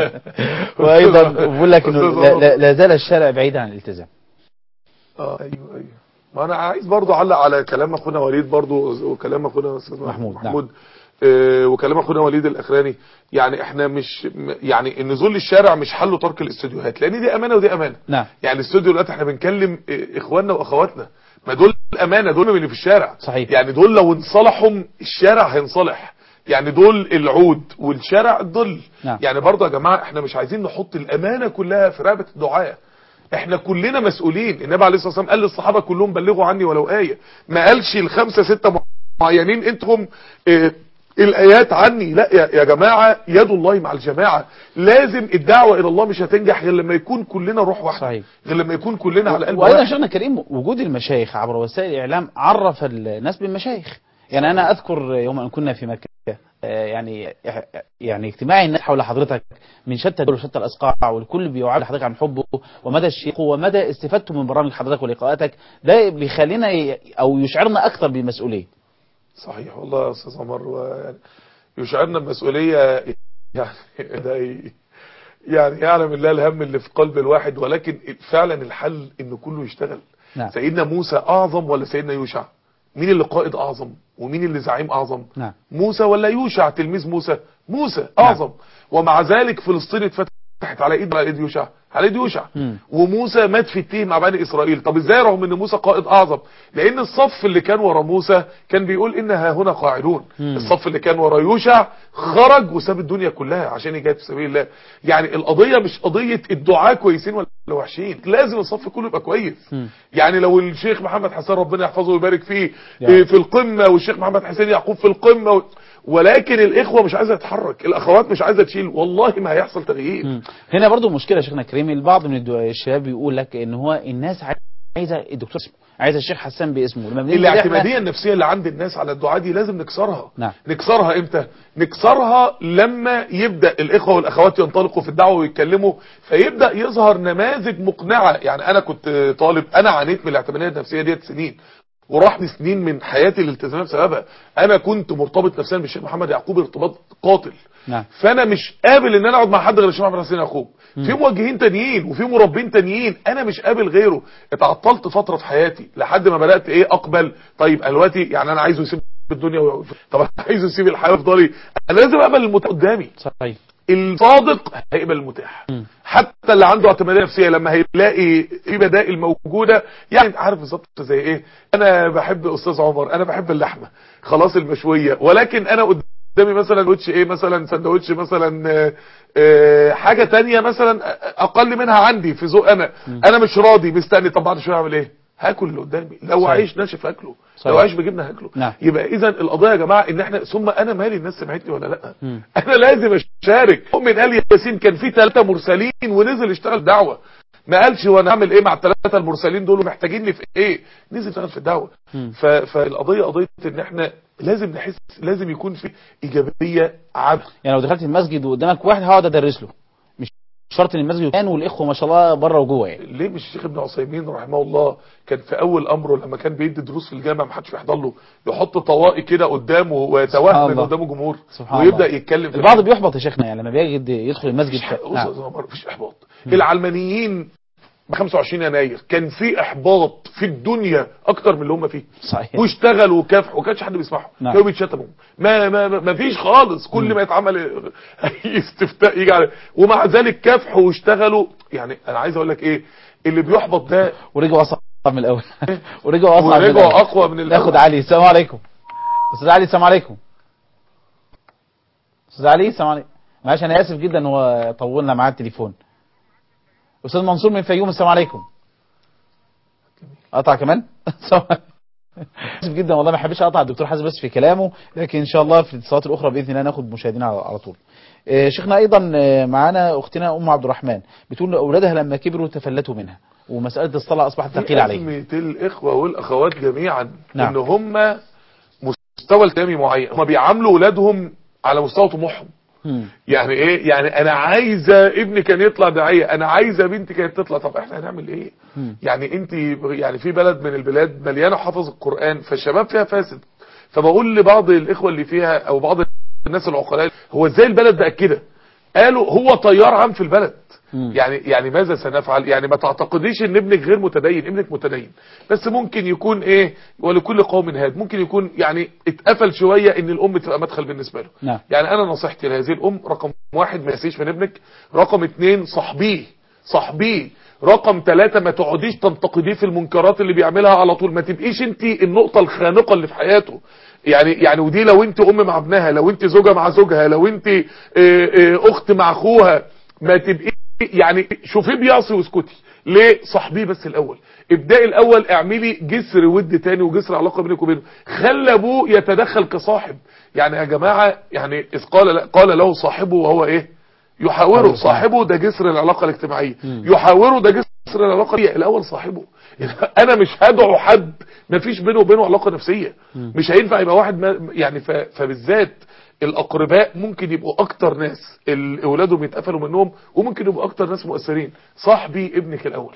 وايضا بيقول لك انه أستاذ لا, عمر. لا, لا زال الشارع بعيدا عن الالتزام اه ايوه ايوه ما انا عايز برضو اعلق على كلام اخونا وليد برضو وكلام اخونا استاذ محمود، نعم. محمود آه وكلام اخونا وليد الاخراني يعني احنا مش م- يعني النزول للشارع مش حله ترك الاستوديوهات لان دي امانه ودي امانه نعم يعني الاستوديو دلوقتي احنا بنكلم آه، اخواننا واخواتنا ما دول الامانه دول من اللي في الشارع صحيح. يعني دول لو انصلحهم الشارع هينصلح يعني دول العود والشارع الظل نعم. يعني برضه يا جماعه احنا مش عايزين نحط الامانه كلها في رقبه الدعاه احنا كلنا مسؤولين النبي عليه الصلاه والسلام قال للصحابه كلهم بلغوا عني ولو ايه ما قالش الخمسه سته معينين انتم اه الايات عني لا يا, يا جماعه يد الله مع الجماعه لازم الدعوه الى الله مش هتنجح غير لما يكون كلنا روح واحده صحيح. غير لما يكون كلنا على قلب وايضا واحد شيخنا الكريم وجود المشايخ عبر وسائل الاعلام عرف الناس بالمشايخ يعني انا اذكر يوم ان كنا في مكه آه، يعني يعني اجتماع الناس حول حضرتك من شتى الدول وشتى الاسقاع والكل بيعبر حضرتك عن حبه ومدى الشيق ومدى استفادته من برامج حضرتك ولقاءاتك ده بيخلينا ي- او يشعرنا اكثر بالمسؤوليه صحيح والله يا استاذ عمر ويعني يشعرنا بمسؤوليه يعني ده ي- يعني يعلم الله الهم اللي في قلب الواحد ولكن فعلا الحل ان كله يشتغل نعم سيدنا موسى اعظم ولا سيدنا يوشع مين اللي قائد اعظم ومين اللي زعيم اعظم نعم موسى ولا يوشع تلميذ موسى موسى اعظم ومع ذلك فلسطين اتفتحت على ايد على ايد يوشع على ايد يوشع مم. وموسى مات في التيه مع بني اسرائيل طب ازاي رغم ان موسى قائد اعظم لان الصف اللي كان ورا موسى كان بيقول ان ها هنا قاعدون مم. الصف اللي كان ورا يوشع خرج وساب الدنيا كلها عشان يجاهد في سبيل الله يعني القضيه مش قضيه الدعاء كويسين ولا وحشين لازم الصف كله يبقى كويس مم. يعني لو الشيخ محمد حسن ربنا يحفظه ويبارك فيه يا إيه رب. في القمه والشيخ محمد حسين يعقوب في القمه و... ولكن الاخوه مش عايزه تتحرك الاخوات مش عايزه تشيل والله ما هيحصل تغيير مم. هنا برضو مشكله يا شيخنا الكريم البعض من الدو- الشباب بيقول لك ان هو الناس عايزه الدكتور اسمه عايزه الشيخ حسان باسمه لما بنيجي إحنا- الاعتماديه النفسيه اللي عند الناس على الدعاء دي لازم نكسرها نعم. نكسرها امتى نكسرها لما يبدا الاخوه والاخوات ينطلقوا في الدعوه ويتكلموا فيبدا يظهر نماذج مقنعه يعني انا كنت طالب انا عانيت من الاعتماديه النفسيه ديت سنين وراح لي سنين من حياتي الالتزاميه بسببها انا كنت مرتبط نفسيا بالشيخ محمد يعقوب ارتباط قاتل نعم فانا مش قابل ان انا اقعد مع حد غير الشيخ محمد حسين يعقوب في موجهين تانيين وفي مربين تانيين انا مش قابل غيره اتعطلت فتره في حياتي لحد ما بدات ايه اقبل طيب دلوقتي يعني انا عايزه يسيب الدنيا و... طب انا عايزه يسيب الحياه ويفضلي انا لازم اقبل المتاح قدامي صحيح الصادق هيقبل المتاح مم. حتى اللي عنده اعتماديه نفسيه لما هيلاقي في بدائل موجوده يعني عارف بالظبط زي ايه انا بحب استاذ عمر انا بحب اللحمه خلاص المشويه ولكن انا قدامي مثلا سندوتش ايه مثلا سندوتش مثلا آه، آه، حاجه تانية مثلا اقل منها عندي في ذوق انا انا مش راضي مستني طب بعد شويه اعمل ايه هاكل اللي قدامي لو صحيح. عيش ناشف اكله صحيح. لو عيش بجبنه هاكله نعم. يبقى اذا القضيه يا جماعه ان احنا ثم انا مالي الناس سمعتني ولا لا مم. انا لازم اشارك مؤمن ال ياسين كان في ثلاثه مرسلين ونزل اشتغل دعوه ما قالش وانا هعمل ايه مع الثلاثه المرسلين دول ومحتاجيني في ايه نزل اشتغل في الدعوه مم. ف- فالقضيه قضيه ان احنا لازم نحس لازم يكون في ايجابيه عامه يعني لو دخلت المسجد وقدامك واحد هقعد ادرس له مش شرط ان المسجد كان والاخوه ما شاء الله بره وجوه يعني ليه مش الشيخ ابن عثيمين رحمه الله كان في اول امره لما كان بيدي دروس في الجامعه ما حدش بيحضر له يحط طوائي كده قدامه سبحان ويتوهم ان الله. قدامه جمهور سبحان ويبدا الله. يتكلم في البعض بيحبط يا شيخنا يعني لما بيجي يدخل المسجد مفيش ف... نعم. مفيش احباط العلمانيين ب 25 يناير كان في احباط في الدنيا اكتر من اللي هم فيه صحيح واشتغلوا وكافحوا وما كانش حد بيسمعهم نعم. كانوا بيتشتموا ما ما ما ما فيش خالص كل ما يتعمل اي استفتاء يجي على ومع ذلك كافحوا واشتغلوا يعني انا عايز اقول لك ايه اللي بيحبط ده ورجعوا اصعب من الاول ورجعوا اصعب من ورجعوا الأول. اقوى من ناخد الاول علي السلام عليكم استاذ علي السلام عليكم استاذ علي السلام عليكم معلش انا اسف جدا هو طولنا معاه التليفون استاذ منصور من الفيوم السلام عليكم قطع كمان السلام عليكم. اسف جدا والله ما حبيتش اقطع الدكتور حازم بس في كلامه لكن ان شاء الله في الاتصالات الاخرى باذن الله ناخد مشاهدينا على على طول آه، شيخنا ايضا آه، معانا اختنا ام عبد الرحمن بتقول اولادها لما كبروا تفلتوا منها ومساله الصلاه اصبحت ثقيله عليهم أزمة الإخوة والأخوات جميعا نعم. إن هم مستوى التامي معين هم بيعاملوا أولادهم على مستوى طموحهم مم. يعني ايه يعني انا عايزه ابني كان يطلع داعيه انا عايزه بنتي كانت تطلع طب احنا هنعمل ايه مم. يعني انت يعني في بلد من البلاد مليانه حافظ القران فالشباب فيها فاسد فبقول لبعض الاخوه اللي فيها او بعض الناس العقلاء هو ازاي البلد بقى كده قالوا هو طيار عام في البلد مم. يعني يعني ماذا سنفعل يعني ما تعتقديش ان ابنك غير متدين ابنك متدين بس ممكن يكون ايه ولكل قوم هاد ممكن يكون يعني اتقفل شويه ان الام تبقى مدخل بالنسبه له نعم يعني انا نصيحتي لهذه الام رقم واحد ما يسيش من ابنك رقم اتنين صاحبيه صاحبيه رقم ثلاثة ما تقعديش تنتقديه في المنكرات اللي بيعملها على طول ما تبقيش انت النقطة الخانقة اللي في حياته يعني يعني ودي لو انت ام مع ابنها لو انت زوجة مع زوجها لو انت اه، اه، اخت مع اخوها ما تبقي يعني شوفيه بيعصي واسكتي ليه صاحبيه بس الاول ابدأي الاول اعملي جسر ود تاني وجسر علاقة بينك وبينه خلى ابوه يتدخل كصاحب يعني يا جماعة يعني اذ قال قال له صاحبه وهو ايه يحاوره صاحبه ده جسر العلاقة الاجتماعية يحاوره ده جسر العلاقة دي الاول صاحبه انا مش هدعو حد ما فيش بينه وبينه علاقة نفسية مش هينفع يبقى واحد ما يعني ف- فبالذات الاقرباء ممكن يبقوا اكتر ناس ال- اولادهم يتقفلوا منهم وممكن يبقوا اكتر ناس مؤثرين صاحبي ابنك الاول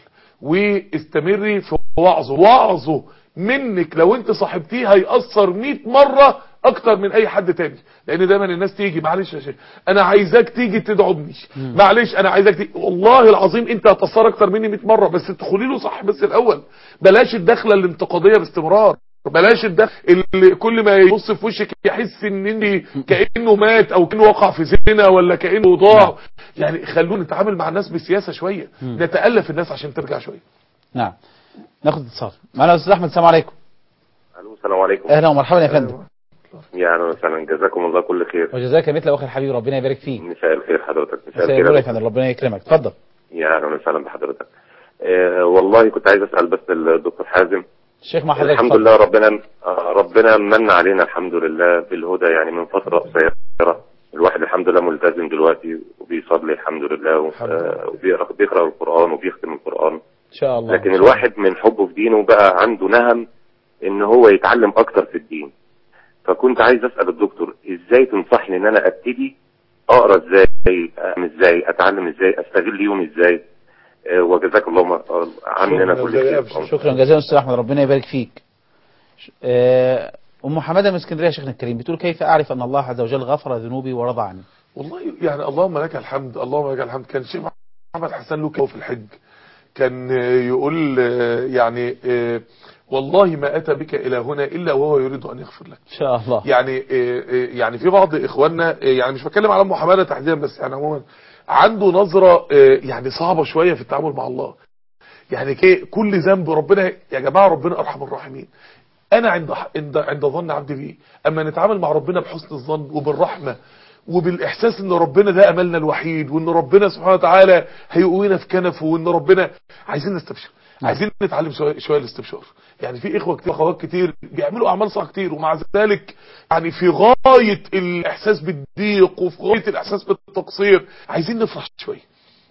واستمري في وعظه وعظه منك لو انت صاحبتيه هيأثر 100 مرة اكتر من اي حد تاني لان دايما الناس تيجي معلش يا شيخ انا عايزاك تيجي تدعو ابني معلش انا عايزاك تيجي والله العظيم انت هتأثر اكتر مني 100 مرة بس تدخلي له صح بس الاول بلاش الدخلة الانتقادية باستمرار بلاش الدخل اللي كل ما يبص في وشك يحس ان انت كانه مات او كانه وقع في زنا ولا كانه ضاع يعني خلونا نتعامل مع الناس بسياسه شويه نتالف الناس عشان ترجع شويه نعم ناخد اتصال معنا استاذ احمد السلام عليكم الو السلام عليكم اهلا ومرحبا يا فندم يا اهلا وسهلا جزاكم الله كل خير وجزاك مثل اخي الحبيب ربنا يبارك فيك مساء الخير حضرتك مساء مساء النور يا الخير فندم ربنا يكرمك اتفضل يا اهلا وسهلا بحضرتك آه والله كنت عايز اسال بس الدكتور حازم الشيخ مع حضرتك الحمد اتفضل. لله ربنا آه ربنا من علينا الحمد لله بالهدى يعني من فتره قصيره الواحد الحمد لله ملتزم دلوقتي وبيصلي الحمد لله و- الحمد لله. آه، وبيقرا بيقرا القران وبيختم القران ان شاء الله لكن الواحد من حبه في دينه بقى عنده نهم ان هو يتعلم اكتر في الدين فكنت عايز اسال الدكتور ازاي تنصحني ان انا ابتدي اقرا ازاي اعمل ازاي اتعلم ازاي استغل يومي ازاي آه، وجزاك الله م- عننا شكراً كل جزيلاً. خير شكرا جزيلا استاذ احمد ربنا يبارك فيك ش- آه، ام حماده من اسكندريه يا شيخنا الكريم بتقول كيف اعرف ان الله عز وجل غفر ذنوبي ورضى عني والله يعني اللهم لك الحمد اللهم لك الحمد كان شيخ محمد حسن له كده في الحج كان آه، يقول آه، يعني آه، والله ما اتى بك الى هنا الا وهو يريد ان يغفر لك ان شاء الله يعني آه، آه، يعني في بعض اخواننا آه، يعني مش بتكلم على ام حماده تحديدا بس يعني عموما عنده نظره آه، يعني صعبه شويه في التعامل مع الله يعني كي- كل ذنب ربنا يا جماعه ربنا ارحم الراحمين انا عند عند عند ظن عبدي بي اما نتعامل مع ربنا بحسن الظن وبالرحمه وبالاحساس ان ربنا ده املنا الوحيد وان ربنا سبحانه وتعالى هيقوينا في كنفه وان ربنا عايزين نستبشر عايزين نتعلم شويه شوية الاستبشار يعني في اخوه كتير اخوات كتير بيعملوا اعمال صالحه كتير ومع ذلك يعني في غايه الاحساس بالضيق وفي غايه الاحساس بالتقصير عايزين نفرح شويه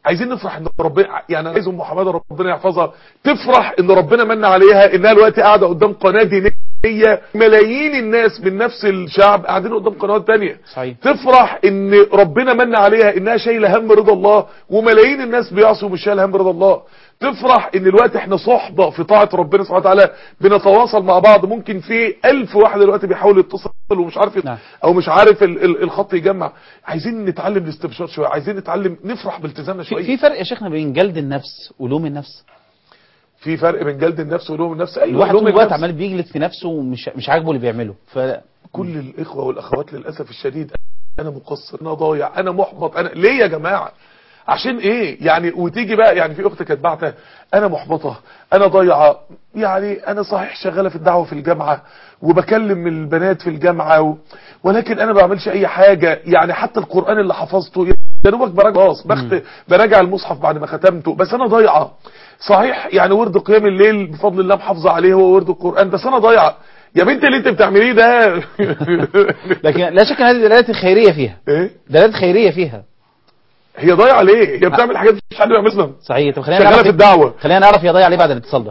عايزين نفرح ان ربنا يعني عايز ام حماده ربنا يحفظها تفرح ان ربنا من عليها انها دلوقتي قاعده قدام قناه دينيه ملايين الناس من نفس الشعب قاعدين قدام قنوات تانية صحيح تفرح ان ربنا من عليها انها شايله هم رضا الله وملايين الناس بيعصوا مش شايله هم رضا الله تفرح ان الوقت احنا صحبة في طاعة ربنا سبحانه وتعالى بنتواصل مع بعض ممكن في الف واحد دلوقتي بيحاول يتصل ومش عارف يت... نعم. او مش عارف ال ال الخط يجمع عايزين نتعلم الاستبشار شوية عايزين نتعلم نفرح بالتزامنا في, شوية في فرق يا شيخنا بين جلد النفس ولوم النفس في فرق بين جلد النفس ولوم النفس ايوه الواحد لوم طول الوقت النفس. عمال بيجلد في نفسه ومش مش عاجبه اللي بيعمله ف كل الاخوة والاخوات للاسف الشديد انا مقصر انا ضايع انا محبط انا ليه يا جماعة عشان ايه يعني وتيجي بقى يعني في اخت كانت بعتها انا محبطة انا ضايعة يعني انا صحيح شغالة في الدعوة في الجامعة وبكلم البنات في الجامعة و... ولكن انا ما بعملش اي حاجة يعني حتى القرآن اللي حفظته يا دوبك براجع خلاص بخت براجع المصحف بعد ما ختمته بس انا ضايعة صحيح يعني ورد قيام الليل بفضل الله محافظة عليه هو ورد القرآن بس انا ضايعة يا بنت اللي انت بتعمليه ده لكن لا شك ان هذه دلالات خيريه فيها ايه دلالات خيريه فيها هي ضايعة ليه هي بتعمل حاجات مش حد بيعملها صحيح طب خلينا شغالة نعرف في الدعوة خلينا نعرف يا ضيع ليه بعد الاتصال ده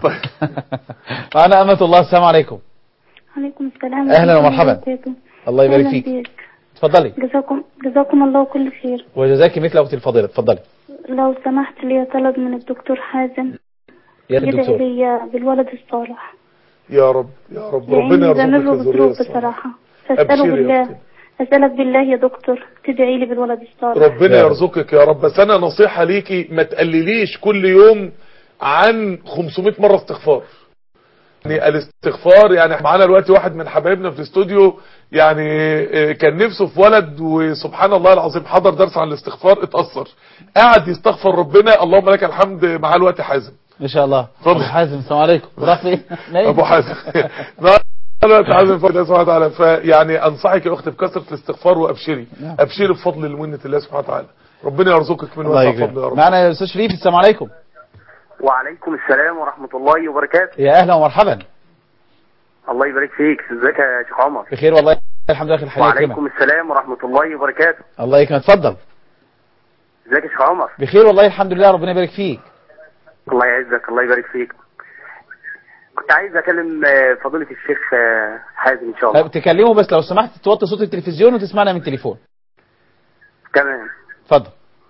معنا امه الله السلام عليكم عليكم السلام أهلا ورحمة ومرحبا. الله وبركاته. الله يبارك أهلا فيك بيك. اتفضلي جزاكم جزاكم الله كل خير وجزاك مثل اختي الفضيله اتفضلي لو سمحت لي طلب من الدكتور حازم يا يدعي الدكتور لي بالولد الصالح يا رب يا رب ربنا لأني بمر يرزقك الذرية بظروف الصالحة بصراحة فاسأله أبشري يا بالله أختي. أسألك بالله يا دكتور تدعي لي بالولد الصالح ربنا يا رب. يرزقك يا رب بس انا نصيحة ليكي ما تقلليش كل يوم عن 500 مرة استغفار يعني الاستغفار يعني إحنا معانا دلوقتي واحد من حبايبنا في الاستوديو يعني آه، كان نفسه في ولد وسبحان الله العظيم حضر درس عن الاستغفار اتأثر قاعد يستغفر ربنا اللهم لك الحمد مع الوقت حازم ما شاء الله اتفضل. ابو حازم السلام عليكم راح فين نايم؟ ابو حازم مع الوقت حازم فضل الله سبحانه وتعالى فيعني انصحك يا اختي بكثرة الاستغفار وابشري نعم. ابشري بفضل منة الله سبحانه وتعالى ربنا يرزقك من الله واسع يكرمك فضله يا رب معنا يا استاذ شريف السلام عليكم وعليكم السلام ورحمة الله وبركاته يا اهلا ومرحبا الله يبارك فيك ازيك يا شيخ عمر بخير والله الحمد لله الحمد لله وعليكم يكرمك السلام ورحمة الله وبركاته الله يكرمك اتفضل ازيك يا شيخ عمر بخير والله الحمد لله ربنا يبارك فيك الله يعزك الله يبارك فيك كنت عايز اكلم آه، فضيلة الشيخ آه، حازم ان شاء الله طيب تكلمه بس لو سمحت توطي صوت التلفزيون وتسمعنا من التليفون تمام اتفضل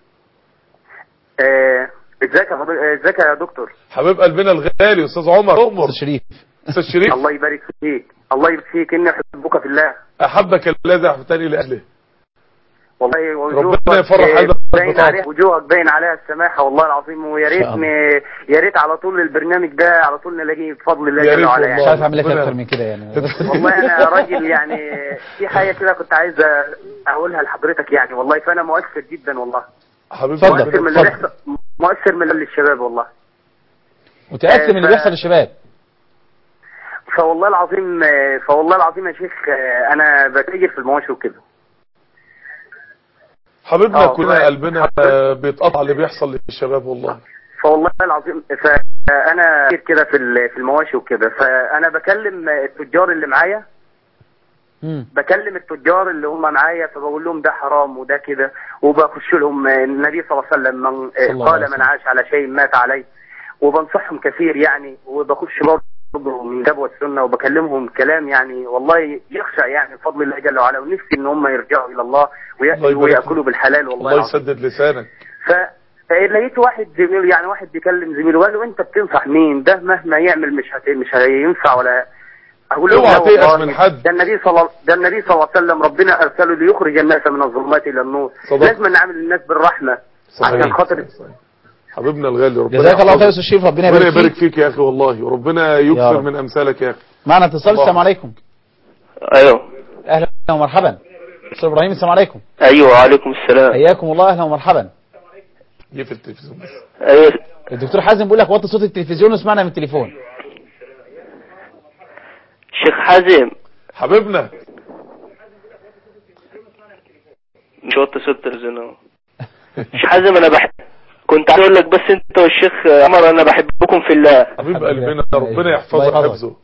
آه، ازيك يا فضيلة آه، ازيك يا دكتور حبيب قلبنا الغالي استاذ عمر امر استاذ شريف استاذ شريف الله يبارك فيك الله يبارك فيك اني احبك في الله احبك الذي احبتني لاهله والله وجوهك ربنا يفرح آه، قلبك باين بطاعته. عليها وجوهك باين عليها السماحة والله العظيم ويا ريت شاء الله. ن- يا ريت على طول البرنامج ده على طول نلاقيه بفضل الله يا جل ريت وعلا والله. يعني مش عارف اعمل لك ربنا- اكتر من كده يعني والله انا راجل يعني في حاجه كده كنت عايز اقولها لحضرتك يعني والله فانا مؤثر جدا والله حبيب اتفضل. مؤثر من اللي اتفضل. بيحصل مؤثر من اللي الشباب والله متاثر من اللي ف- بيحصل للشباب فوالله العظيم فوالله العظيم يا شيخ انا بتاجر في المواشي وكده حبيبنا آه، كلنا والله. قلبنا آه، بيتقطع اللي بيحصل للشباب والله فوالله العظيم فانا كتير كده في ال- في المواشي وكده فانا بكلم التجار اللي معايا مم. بكلم التجار اللي هم معايا فبقول لهم ده حرام وده كده وبخش لهم النبي صلى الله عليه وسلم من صلى الله عليه قال وسلم. من عاش على شيء مات عليه وبنصحهم كثير يعني وبخش برضه من الكتاب والسنه وبكلمهم كلام يعني والله يخشى يعني بفضل الله جل وعلا ونفسي ان هم يرجعوا الى الله وي- الله يبارك وياكلوا بالحلال والله الله العظيم. يسدد لسانك ف فلقيت واحد زميله يعني واحد بيكلم زميله قال له انت بتنصح مين ده مهما يعمل مش هت... مش هينفع ولا اقول له اوعى لا تيأس والله. من حد. ده النبي صلى الله ده النبي صلى الله عليه وسلم ربنا ارسله ليخرج الناس من الظلمات الى النور صدق. لازم نعمل الناس بالرحمه عشان خاطر حبيبنا الغالي ربنا جزاك الله خير يا يحفظك. استاذ شريف ربنا ربنا يبارك يبارك فيك فيك يا اخي والله وربنا يا يكثر رب. من امثالك يا اخي معنا اتصال الله. السلام عليكم ايوه اهلا ومرحبا استاذ ابراهيم السلام عليكم ايوه وعليكم السلام حياكم الله اهلا ومرحبا جه في التلفزيون بس ايوه الدكتور حازم بيقول لك وطي صوت التلفزيون واسمعنا من التليفون شيخ حازم حبيبنا مش وطي صوت التلفزيون اهو. شيخ حازم انا بحب كنت عايز اقول لك بس انت والشيخ عمر انا بحبكم في الله حبيب حبيبي. قلبنا ربنا الله يحفظه يحفظك. ويحفظه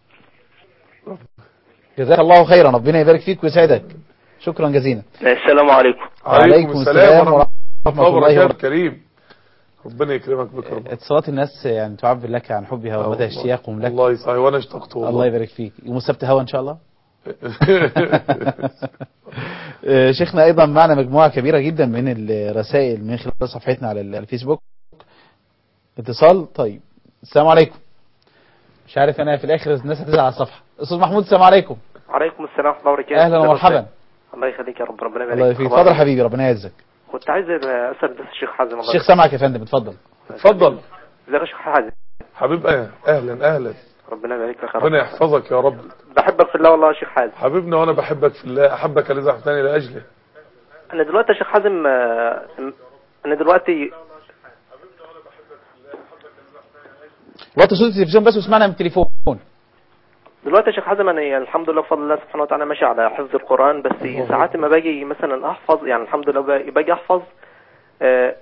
جزاك الله خيرا ربنا يبارك فيك ويسعدك شكرا جزيلا السلام عليكم عليكم السلام ورحمة الله الله وبركاته وبركاته كريم ربنا يكرمك بكرم اتصالات الناس يعني تعبر لك عن حبها ومدى والله. اشتياقهم لك الله يسعدك وانا اشتقت والله الله يبارك فيك يوم السبت هوا ان شاء الله آه، شيخنا ايضا معنا مجموعه كبيره جدا من الرسائل من خلال صفحتنا على الفيسبوك اتصال طيب السلام عليكم مش عارف انا في الاخر الناس هتزعل على الصفحه استاذ محمود السلام عليكم عليكم السلام ورحمة الله وبركاته اهلا ومرحبا الله يخليك يا رب ربنا يبارك الله يفيك اتفضل يا حبيبي ربنا يعزك كنت عايز اسال بس الشيخ حازم الله الشيخ سامعك يا فندم اتفضل اتفضل ازيك يا شيخ حازم حبيب اهلا اهلا اهلا ربنا يبارك لك يا ربنا رب يحفظك يا رب بحبك في الله والله يا شيخ حازم حبيبنا وانا بحبك في الله احبك الذي احببتني لاجله انا دلوقتي يا شيخ حازم آه، انا دلوقتي وطي صوت التلفزيون بس واسمعنا من التليفون دلوقتي يا شيخ حازم انا يعني الحمد لله بفضل الله سبحانه وتعالى ماشي على حفظ القرآن بس ساعات ما باجي مثلا احفظ يعني الحمد لله باجي- باجي احفظ آه،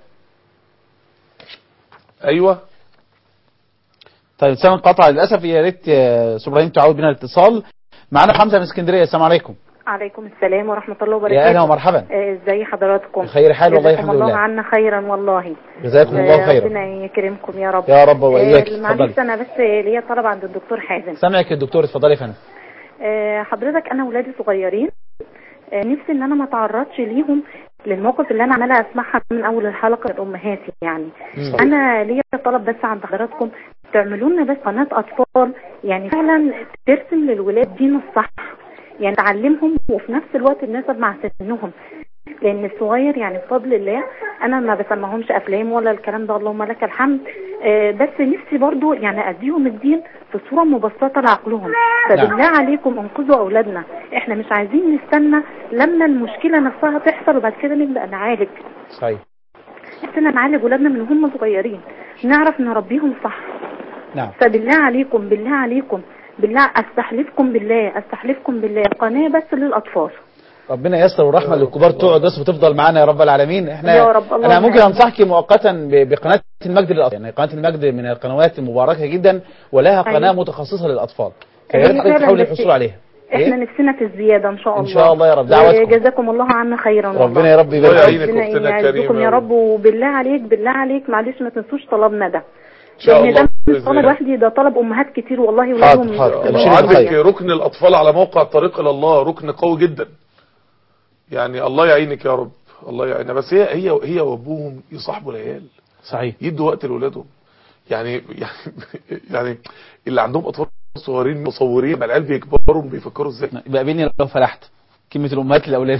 ايوه طيب سامع انقطع للاسف يا ريت يا استاذ ابراهيم تعود بنا الاتصال معانا حمزه من اسكندريه السلام عليكم عليكم السلام ورحمة الله وبركاته يا اهلا ومرحبا آه، ازي حضراتكم بخير حال والله جزاكم الحمد الله لله. عنا خيرا والله جزاكم الله آه، خيرا. ربنا يكرمكم يا رب يا رب وإياك. آه، معلش اتفضلي. انا بس ليا طلب عند الدكتور حازم سامعك يا دكتور اتفضلي يا فندم آه، حضرتك انا ولادي صغيرين آه، نفسي ان انا ما اتعرضش ليهم للموقف اللي انا عماله اسمعها من اول الحلقه الامهات يعني مم. انا ليا طلب بس عند حضراتكم تعملوا لنا بس قناه اطفال يعني فعلا ترسم للولاد دين الصح يعني تعلمهم وفي نفس الوقت تناسب مع سنهم لان الصغير يعني بفضل الله انا ما بسمعهمش افلام ولا الكلام ده اللهم لك الحمد آه، بس نفسي برضو يعني اديهم الدين في صوره مبسطه لعقلهم فبالله عليكم انقذوا اولادنا احنا مش عايزين نستنى لما المشكله نفسها تحصل وبعد كده نبدا نعالج صحيح احنا نعالج ولادنا من هم صغيرين نعرف نربيهم صح نعم فبالله عليكم بالله عليكم بالله استحلفكم بالله استحلفكم بالله قناه بس للاطفال ربنا ييسر والرحمه للكبار تقعد بس وتفضل معانا يا رب العالمين احنا يا رب، اللهم انا ممكن آمين. انصحك مؤقتا ب- بقناه المجد للاطفال يعني قناه المجد من القنوات المباركه جدا ولها قناه أيوة. متخصصه للاطفال هي فيا ريت حضرتك فعلا تحاولي بس الحصول عليها احنا نفسنا في الزياده ان شاء إن الله شاء الله يا رب، دعواتكم. جزاكم الله عنا خيرا والله. ربنا يا رب يبارك الله فيك. يعينك ربنا اختنا يعزكم كريمه يا رب وبالله عليك بالله عليك معلش ما تنسوش طلبنا ده شاء لان الله ده مش بإذن طلب الله. وحدي ده طلب امهات كتير والله ولادهم عندك ركن الاطفال على موقع الطريق الى الله ركن قوي جدا يعني الله يعينك يا رب الله يعيننا بس هي هي هي وابوهم يصاحبوا العيال صحيح يدوا وقت لاولادهم يعني يعني يعني اللي عندهم اطفال صغيرين مصورين ما العيال بيكبروا بيفكروا ازاي يبقى بيني لو فلحت كلمه الامهات للاولاد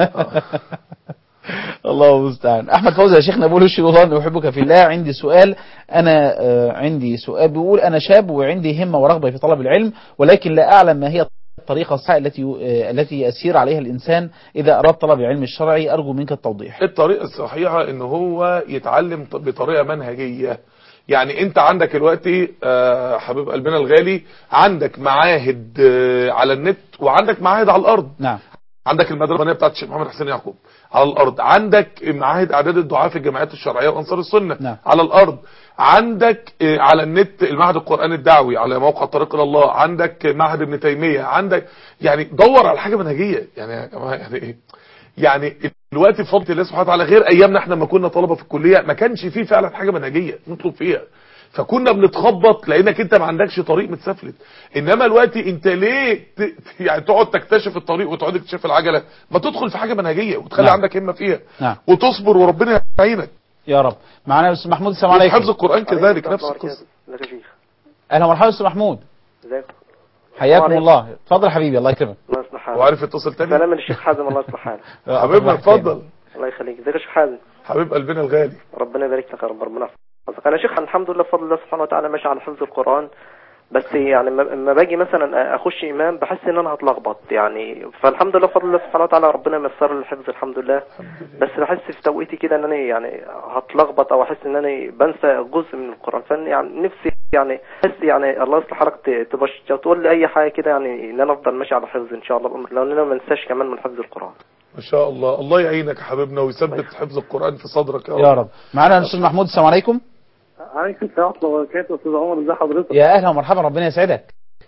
الله المستعان احمد فوزي يا شيخنا بقول الشيطان احبك في الله عندي سؤال انا آه، عندي سؤال بيقول انا شاب وعندي همه ورغبه في طلب العلم ولكن لا اعلم ما هي الطريقه الصحيحه التي آه، التي يسير عليها الانسان اذا اراد طلب العلم الشرعي ارجو منك التوضيح الطريقة الصحيحة ان هو يتعلم ط- بطريقة منهجية يعني انت عندك دلوقتي آه، حبيب قلبنا الغالي عندك معاهد آه، على النت وعندك معاهد على الارض نعم عندك المدرسة الربانية بتاعت الشيخ محمد حسين يعقوب على الارض عندك معاهد اعداد الدعاة في الجمعيات الشرعية وانصار السنة نعم. على الارض عندك آه، على النت المعهد القرآني الدعوي على موقع طريق الى الله عندك معهد ابن تيمية عندك يعني دور على حاجة منهجية يعني يا جماعة يعني ايه يعني دلوقتي بفضل الله سبحانه وتعالى غير ايامنا احنا لما كنا طلبه في الكليه ما كانش فيه فعلا حاجه منهجيه نطلب فيها فكنا بنتخبط لانك انت ما عندكش طريق متسفلت انما دلوقتي انت ليه ت... يعني تقعد تكتشف الطريق وتقعد تكتشف العجله ما تدخل في حاجه منهجيه وتخلي نعم. عندك همه فيها نعم وتصبر وربنا يعينك يا رب معانا يا استاذ محمود السلام عليكم حفظ القران كذلك نفس القصه ازيك يا شيخ اهلا ومرحبا يا استاذ محمود ازيك حياكم عليكم. الله اتفضل يا حبيبي الله يكرمك الله يصلح حالك وعارف يتصل تاني سلام للشيخ حازم الله يصلح حاله حبيبنا اتفضل الله يخليك ازيك يا شيخ حازم حبيب قلبنا الغالي ربنا يبارك لك يا رب ربنا يحفظك انا شيخ الحمد لله بفضل الله سبحانه وتعالى ماشي على حفظ القران بس يعني لما لما باجي مثلا اخش امام بحس ان انا هتلخبط يعني فالحمد لله بفضل الله سبحانه وتعالى ربنا ميسر لي الحفظ الحمد لله بس بحس في توقيتي كده ان انا يعني هتلخبط او احس ان انا بنسى جزء من القران فانا يعني نفسي يعني احس يعني الله يصلح حالك ت- تبش تقول لي اي حاجه كده يعني ان انا افضل ماشي على حفظ ان شاء الله لو ان انا ما انساش كمان من حفظ القران ما شاء الله الله يعينك يا حبيبنا ويثبت حفظ القران في صدرك يا رب, يا رب معانا الاستاذ محمود السلام عليكم عليكم السلام ورحمة الله وبركاته أستاذ عمر ازي حضرتك؟ يا اهلا ومرحبا ربنا يسعدك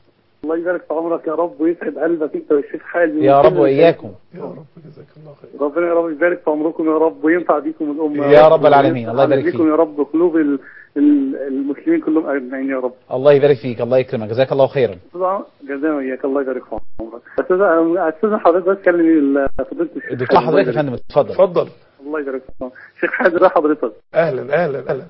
الله يبارك في عمرك يا رب ويسعد قلبك انت والشيخ حازم يا رب واياكم يا رب جزاك الله خير ربنا يا رب يبارك في عمركم يا رب وينفع بيكم الامه يا رب العالمين. الله يبارك فيكم فيك. يا رب قلوب ال- ال- المسلمين كلهم اجمعين يا رب الله يبارك فيك الله يكرمك جزاك الله خيرا طبعا جزانا وياك الله يبارك في عمرك استاذ استاذ حضرتك بس كلم ال- فضيله الشيخ الدكتور حازم. حضرتك يا فندم اتفضل اتفضل الله يبارك في عمرك شيخ حازم ده حضرتك اهلا اهلا اهلا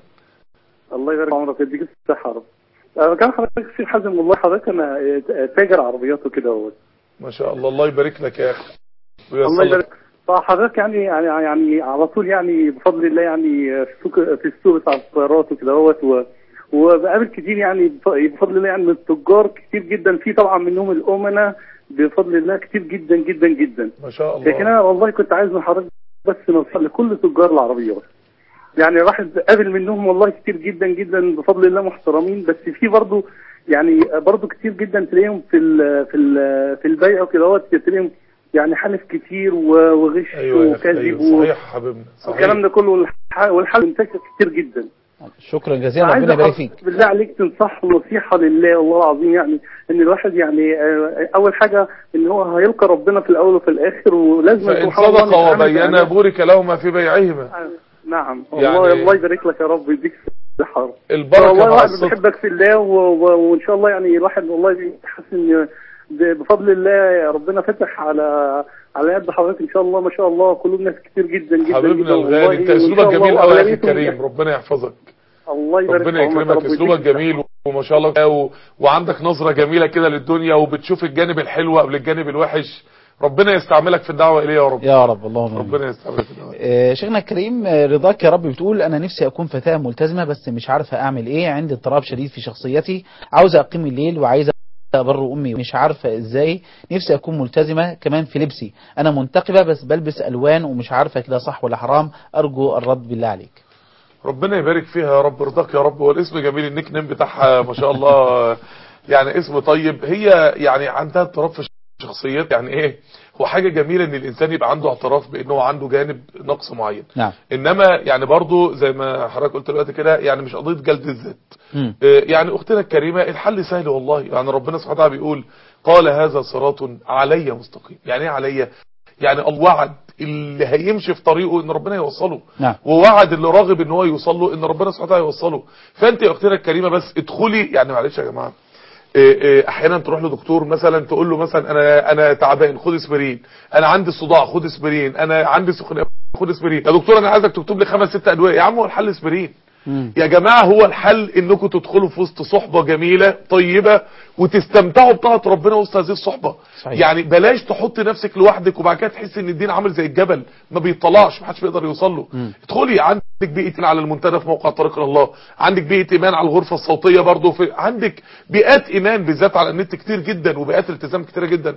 الله يبارك في عمرك يديك الصحه يا رب أه، كان حضرتك الشيخ حازم والله حضرتك انا اه، تاجر عربيات وكده اهو ما شاء الله الله يبارك لك يا اخي ويصل الله لك. يبارك فحضرتك يعني يعني يعني على طول يعني بفضل الله يعني في السوق في السوق بتاع السيارات وكده اهوت و- وبقابل كتير يعني بف- بفضل الله يعني من التجار كتير جدا في طبعا منهم الامناء بفضل الله كتير جدا جدا جدا ما شاء الله لكن انا والله كنت عايز من حضرتك بس نصيحه لكل تجار العربيات يعني الواحد قابل منهم والله كتير جدا جدا بفضل الله محترمين بس في برضه يعني برضه كتير جدا تلاقيهم في ال في ال في البيع وكده اهوت تلاقيهم يعني حلف كتير و- وغش ايوه يا أخي، وكذب ايوه و- صحيح يا حبيبنا والكلام صحيح ده كله والح- والحل منتشر كتير جدا شكرا جزيلا عايز ربنا يبارك أحط- فيك بالله عليك تنصح نصيحة لله والله العظيم يعني ان الواحد يعني آه، اول حاجة ان هو هيلقى ربنا في الاول وفي الاخر ولازم فان سبحان الله صدق نتعامل وبين يعني- بورك لهما في بيعهما نعم يعني- والله الله يبارك لك يا رب يديك الصحة يا رب. البركه والله مع الواحد الصدق بحبك في الله و... و... وان شاء الله يعني الواحد والله حاسس ان ب- بفضل الله ربنا فتح على على يد حضرتك ان شاء الله ما شاء الله قلوب ناس كتير جدا جدا حبيبنا جدا الغالي والله انت وإن اسلوبك شاء الله جميل قوي يا اخي وأغلبيتهم الكريم ربنا يحفظك الله يبارك ربنا في عمرك يا يكرمك رب اسلوبك ويديك جميل وما شاء الله و... وعندك نظرة جميلة كده للدنيا وبتشوف الجانب الحلو قبل الجانب الوحش ربنا يستعملك في الدعوة اليه يا رب يا رب اللهم آمين. ربنا يستعملك في الدعوة آه، شيخنا الكريم آه، رضاك يا رب بتقول انا نفسي اكون فتاة ملتزمة بس مش عارفة اعمل ايه عندي اضطراب شديد في شخصيتي عاوزة اقيم الليل وعايزة ابر امي مش عارفة ازاي نفسي اكون ملتزمة كمان في لبسي انا منتقبة بس بلبس الوان ومش عارفة كده صح ولا حرام ارجو الرد بالله عليك ربنا يبارك فيها يا رب رضاك يا رب والاسم جميل النيك نيم بتاعها ما شاء الله يعني اسم طيب هي يعني عندها اضطراب في شخصيات يعني ايه هو حاجة جميلة ان الانسان يبقى عنده اعتراف بانه عنده جانب نقص معين نعم انما يعني برضو زي ما حضرتك قلت دلوقتي كده يعني مش قضية جلد الذات مم. آه، يعني اختنا الكريمة الحل سهل والله يعني ربنا سبحانه وتعالى بيقول قال هذا صراط علي مستقيم يعني ايه علي يعني الله وعد اللي هيمشي في طريقه ان ربنا يوصله نعم ووعد اللي راغب ان هو يوصل له ان ربنا سبحانه وتعالى يوصله فانت يا اختنا الكريمه بس ادخلي يعني معلش يا جماعه إيه إيه احيانا تروح لدكتور مثلا تقول له مثلا انا انا تعبان خد اسبرين انا عندي صداع خد اسبرين انا عندي سخونيه خد اسبرين يا دكتور انا عايزك تكتب لي خمس ست ادويه يا عم هو الحل اسبرين مم. يا جماعة هو الحل انكم تدخلوا في وسط صحبة جميلة طيبة وتستمتعوا بطاعة ربنا وسط هذه الصحبة صحيح. يعني بلاش تحط نفسك لوحدك وبعد كده تحس ان الدين عامل زي الجبل ما بيطلعش ما حدش بيقدر يوصل له مم. ادخلي عندك بيئة على المنتدى في موقع طريق إلى الله عندك بيئة ايمان على الغرفة الصوتية برضو في عندك بيئات ايمان بالذات على النت كتير جدا وبيئات التزام كتيرة جدا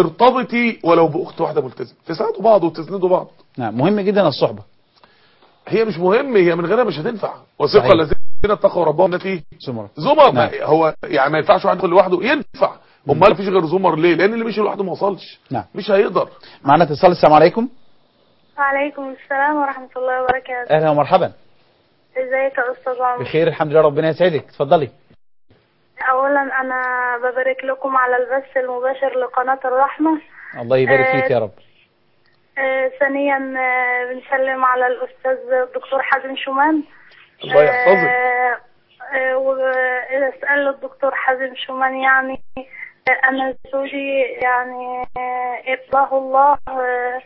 ارتبطي ولو باخت واحدة ملتزمة تساعدوا بعض وتسندوا بعض نعم مهم جدا الصحبة هي مش مهم هي من غيرها مش هتنفع وثق صحيح. الذين اتقوا ربهم التي زمر زمر نعم. ما هو يعني ما ينفعش واحد يدخل لوحده ينفع امال مفيش غير زمر ليه لان اللي مشي لوحده ما وصلش نعم مش هيقدر معنا اتصال السلام عليكم وعليكم السلام ورحمة الله وبركاته اهلا ومرحبا ازيك يا استاذ عمر بخير الحمد لله ربنا يسعدك اتفضلي اولا انا ببارك لكم على البث المباشر لقناة الرحمة الله يبارك فيك يا رب آه، ثانيا آه، بنسلم على الاستاذ الدكتور حازم شومان الله يحفظك آه، آه، واسال الدكتور حازم شومان يعني آه، انا زوجي يعني آه، ابلاه الله آه،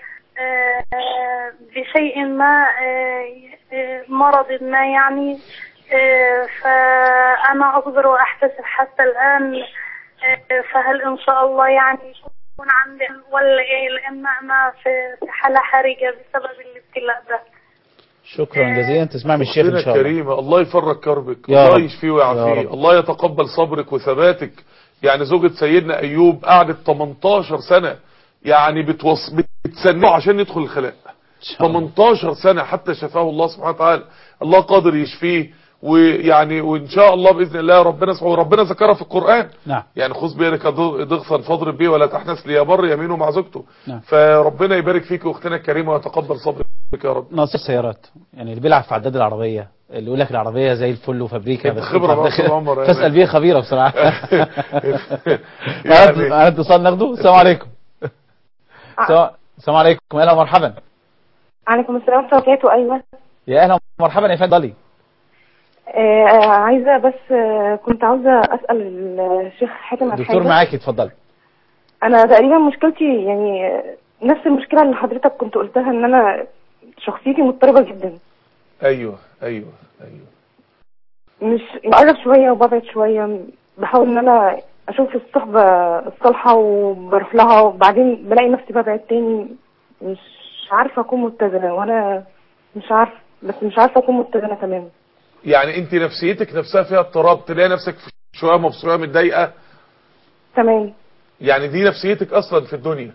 آه، بشيء ما آه، آه، مرض ما يعني آه، فانا اصبر واحتسب حتى الان آه، فهل ان شاء الله يعني يكون عندي ولا ايه لان انا في في حاله حرجه بسبب الابتلاء ده شكرا جزيلا تسمع من الشيخ ان اختنا شاء الله الكريمة الله يفرج كربك يا الله رب. يشفيه يا ويعافيه رب. الله يتقبل صبرك وثباتك يعني زوجة سيدنا ايوب قعدت 18 سنة يعني بتوص... بتسنه عشان يدخل الخلاء 18 سنة حتى شفاه الله سبحانه وتعالى الله قادر يشفيه ويعني وان شاء الله باذن الله ربنا سبحانه ربنا ذكرها في القران نعم يعني خذ بيدك ضغثا فاضرب به ولا تحنس لي بر يمينه مع زوجته نعم. فربنا يبارك فيك واختنا الكريمه ويتقبل صبرك يا رب ناصر سيارات يعني اللي بيلعب في عداد العربية اللي يقول لك العربيه زي الفل وفابريكا انت بس خبرة بقى داخل- طول عمر يعني. فاسال بيه خبيره بصراحه يعني- معانا اتصال ناخده السلام عليكم السلام السلام عليكم اهلا ومرحبا عليكم السلام ورحمة الله وبركاته أيوة يا اهلا ومرحبا يا فندم آه آه، عايزة بس آه كنت عاوزة أسأل الشيخ حاتم عن دكتور حاجة. معاكي اتفضلي أنا تقريبا مشكلتي يعني آه، نفس المشكلة اللي حضرتك كنت قلتها إن أنا شخصيتي مضطربة جدا ايوه ايوه ايوه مش بقرب شوية وببعد شوية بحاول إن أنا أشوف الصحبة الصالحة وبروح لها وبعدين بلاقي نفسي ببعد تاني مش عارفة أكون متزنة وأنا مش عارفة بس مش عارفة أكون متزنة تماما يعني انت نفسيتك نفسها فيها اضطراب تلاقي نفسك في شويه مبسوطه شويه متضايقه تمام يعني دي نفسيتك اصلا في الدنيا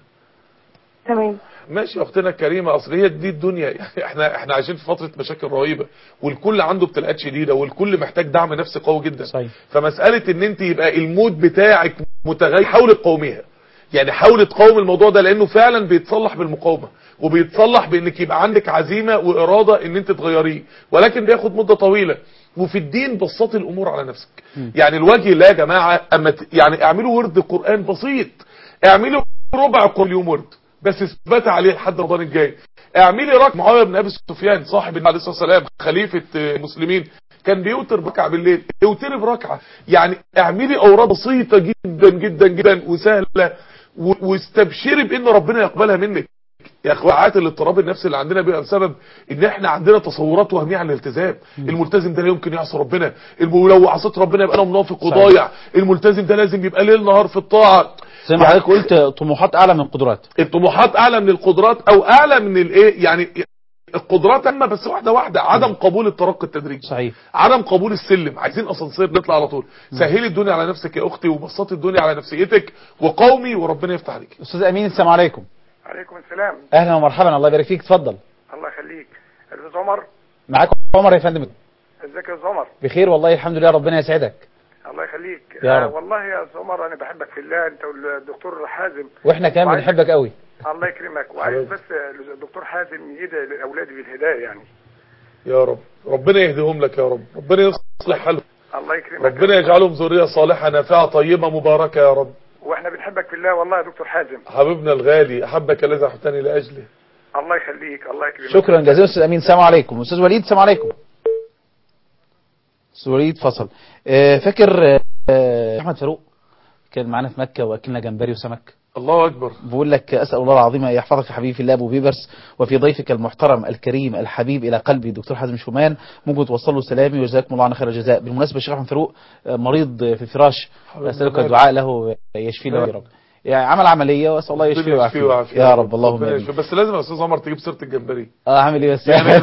تمام ماشي يا اختنا الكريمه اصل هي دي الدنيا يعني احنا احنا عايشين في فتره مشاكل رهيبه والكل عنده ابتلاءات شديده والكل محتاج دعم نفسي قوي جدا صحيح. فمساله ان انت يبقى المود بتاعك متغير حاول تقاوميها يعني حاول تقاوم الموضوع ده لانه فعلا بيتصلح بالمقاومه وبيتصلح بانك يبقى عندك عزيمه واراده ان انت تغيريه ولكن بياخد مده طويله وفي الدين بسطي الامور على نفسك يعني الوجه الله يا جماعه اما ت- يعني اعملوا ورد قران بسيط اعملوا ربع كل يوم ورد بس اثبت عليه لحد رمضان الجاي اعملي ركعه معاويه بن ابي سفيان صاحب النبي عليه الصلاه والسلام خليفه آه، المسلمين كان بيوتر بركعه بالليل اوتري بركعه يعني اعملي اوراد بسيطه جدا جدا جدا وسهله و- واستبشري بان ربنا يقبلها منك يا اخوات الاضطراب النفسي اللي عندنا بيبقى بسبب ان احنا عندنا تصورات وهميه عن الالتزام الملتزم ده لا يمكن يعصي ربنا الم- لو عصيت ربنا يبقى انا منافق صحيح. وضايع الملتزم ده لازم يبقى ليل نهار في الطاعه زي ما حضرتك قلت طموحات اعلى من القدرات الطموحات اعلى من القدرات او اعلى من الايه يعني القدرات اما بس واحده واحده عدم قبول الترقي التدريجي صحيح عدم قبول السلم عايزين اسانسير نطلع على طول سهلي الدنيا على نفسك يا اختي وبسطي الدنيا على نفسيتك وقومي وربنا يفتح عليك استاذ امين السلام عليكم عليكم السلام اهلا ومرحبا الله يبارك فيك اتفضل الله يخليك استاذ عمر معاك عمر يا فندم ازيك يا استاذ عمر بخير والله الحمد لله ربنا يسعدك الله يخليك يا آه، رب. والله يا استاذ عمر انا بحبك في الله انت والدكتور حازم واحنا كمان وعايز- بنحبك قوي الله يكرمك وعايز بس الدكتور حازم يدعي لاولادي بالهدايه يعني يا رب ربنا يهديهم لك يا رب ربنا يصلح حالهم الله يكرمك ربنا يجعلهم ذريه صالحه نافعه طيبه مباركه يا رب واحنا بنحبك في الله والله يا دكتور حازم حبيبنا الغالي احبك الذي احببتني لاجله الله يخليك الله يكرمك شكرا جزيلا استاذ امين السلام عليكم استاذ وليد السلام عليكم استاذ وليد فصل آه، فاكر آه، احمد فاروق كان معانا في مكه واكلنا جمبري وسمك الله اكبر بقول لك اسال الله العظيم ان يحفظك حبيبي في الله ابو بيبرس وفي ضيفك المحترم الكريم الحبيب الى قلبي الدكتور حازم شومان ممكن توصل له سلامي وجزاكم الله عنا خير الجزاء بالمناسبه الشيخ احمد فاروق آه، مريض في الفراش حبيبنا اسالك الغالي. الدعاء له يشفي له يا رب يعني عمل عمليه واسال الله يشفيه ربنا يشفيه ويعافيه ويعافيه يا رب اللهم ربنا امين يشفيه. بس لازم يا استاذ عمر تجيب سيره الجمبري اه عامل ايه بس يعني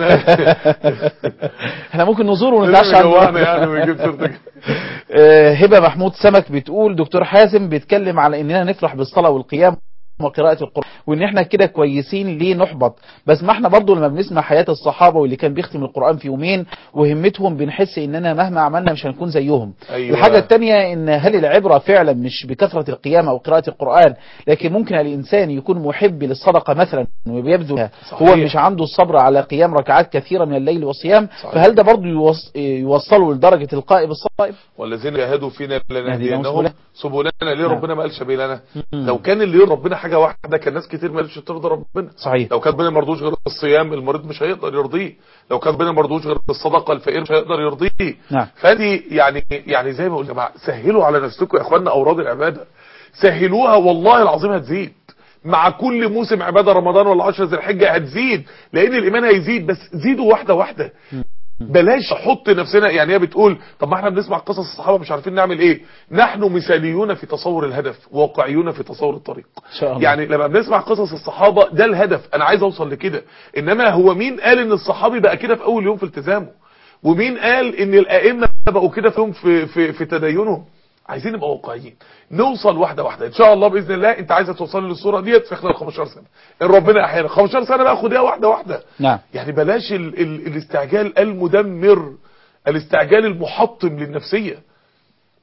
احنا ممكن نزوره لازم ونتعشى عنده. يجوعنا يعني ويجيب سيرتك آه، هبه محمود سمك بتقول دكتور حازم بيتكلم على اننا نفرح بالصلاه والقيام وقراءة القرآن وان احنا كده كويسين ليه نحبط بس ما احنا برضو لما بنسمع حياة الصحابة واللي كان بيختم القرآن في يومين وهمتهم بنحس اننا مهما عملنا مش هنكون زيهم أيوة. الحاجة التانية ان هل العبرة فعلا مش بكثرة القيام او قراءة القرآن لكن ممكن الانسان يكون محب للصدقة مثلا وبيبذلها هو صحيح. مش عنده الصبر على قيام ركعات كثيرة من الليل والصيام صحيح. فهل ده برضو يوص... يوصله لدرجة القائم الصائم والذين جاهدوا فينا نهدينهم لنهدينهم سبلنا ليه نعم. ربنا ما قالش سبيلنا لو كان اللي يرضي ربنا حاجه واحده كان ناس كتير ما قالش ترضى ربنا صحيح لو كان ربنا مرضوش غير الصيام المريض مش هيقدر يرضيه لو كان ربنا مرضوش غير الصدقه الفقير مش هيقدر يرضيه نعم فدي يعني يعني زي ما قلت يا جماعه سهلوا على نفسكم يا اخواننا اوراد العباده سهلوها والله العظيم هتزيد مع كل موسم عباده رمضان ولا 10 ذي الحجه هتزيد لان الايمان هيزيد بس زيدوا واحده واحده بلاش نحط نفسنا يعني هي بتقول طب ما احنا بنسمع قصص الصحابه مش عارفين نعمل ايه نحن مثاليون في تصور الهدف واقعيون في تصور الطريق ان شاء الله يعني لما بنسمع قصص الصحابه ده الهدف انا عايز اوصل لكده انما هو مين قال ان الصحابي بقى كده في اول يوم في التزامه ومين قال ان الائمه بقوا كده في يوم في في, في تدينهم عايزين نبقى واقعيين نوصل واحده واحده ان شاء الله باذن الله انت عايزه توصلي للصوره ديت في خلال 15 سنه ان ربنا احيانا 15 سنه بقى خديها واحده واحده نعم يعني بلاش ال ال الاستعجال المدمر الاستعجال المحطم للنفسيه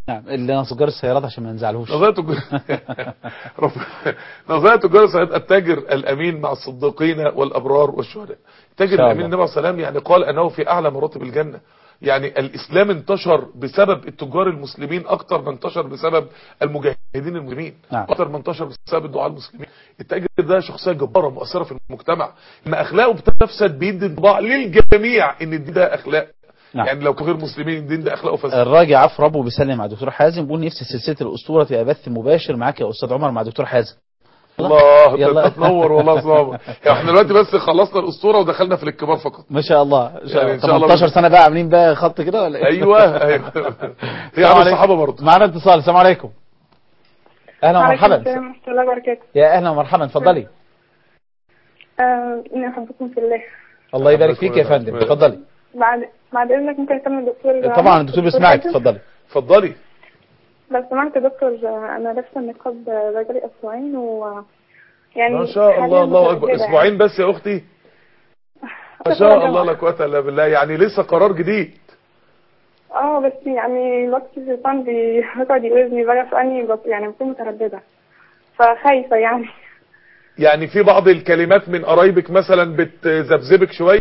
نعم اللي نصجر السيارات عشان ما نزعلهوش نظرية تجار رب- نظرية تجار سعيد التاجر الأمين مع الصديقين والأبرار والشهداء التاجر شاء الأمين الله. النبي عليه السلام يعني قال أنه في أعلى مراتب الجنة يعني الإسلام انتشر بسبب التجار المسلمين أكتر ما انتشر بسبب المجاهدين المسلمين نعم. أكتر ما انتشر بسبب الدعاء المسلمين التاجر ده شخصية جبارة مؤثرة في المجتمع لما أخلاقه بتفسد بيدي انطباع للجميع إن الدين ده أخلاق نعم. يعني لو غير مسلمين الدين ده أخلاقه فاسد الراجي عفو ربه بيسلم على دكتور حازم بيقول نفسي سلسله الاسطوره تبقى بث مباشر معاك يا استاذ عمر مع دكتور حازم الله ده يلا. انت تنور والله صعب يعني احنا دلوقتي بس خلصنا الاسطوره ودخلنا في الكبار فقط ما شاء الله إن شاء يعني الله. إن شاء الله 18 سنه بقى عاملين بقى خط كده ولا ايه ايوه ايوه هي السلام على عليكم. الصحابه برضه معانا اتصال السلام عليكم اهلا وعليكم ومرحبا السلام ورحمة الله وبركاته يا اهلا ومرحبا اتفضلي آه، إني أحبكم في الله الله يبارك فيك يا فندم اتفضلي بعد بعد إذنك ممكن أكمل دكتور طبعا الدكتور بيسمعك حازم؟ اتفضلي اتفضلي لو سمحت يا دكتور آه، أنا لابسة النقاب بقالي أسبوعين و يعني ما شاء الله حالياً الله اكبر مترددة اسبوعين بس يا اختي ما شاء الله لا قوه الا بالله يعني لسه قرار جديد اه بس يعني الوقت الشيطان بيقعد يوزني بقى فأني بط- يعني بكون مترددة فخايفة يعني يعني في بعض الكلمات من قرايبك مثلا بتذبذبك شويه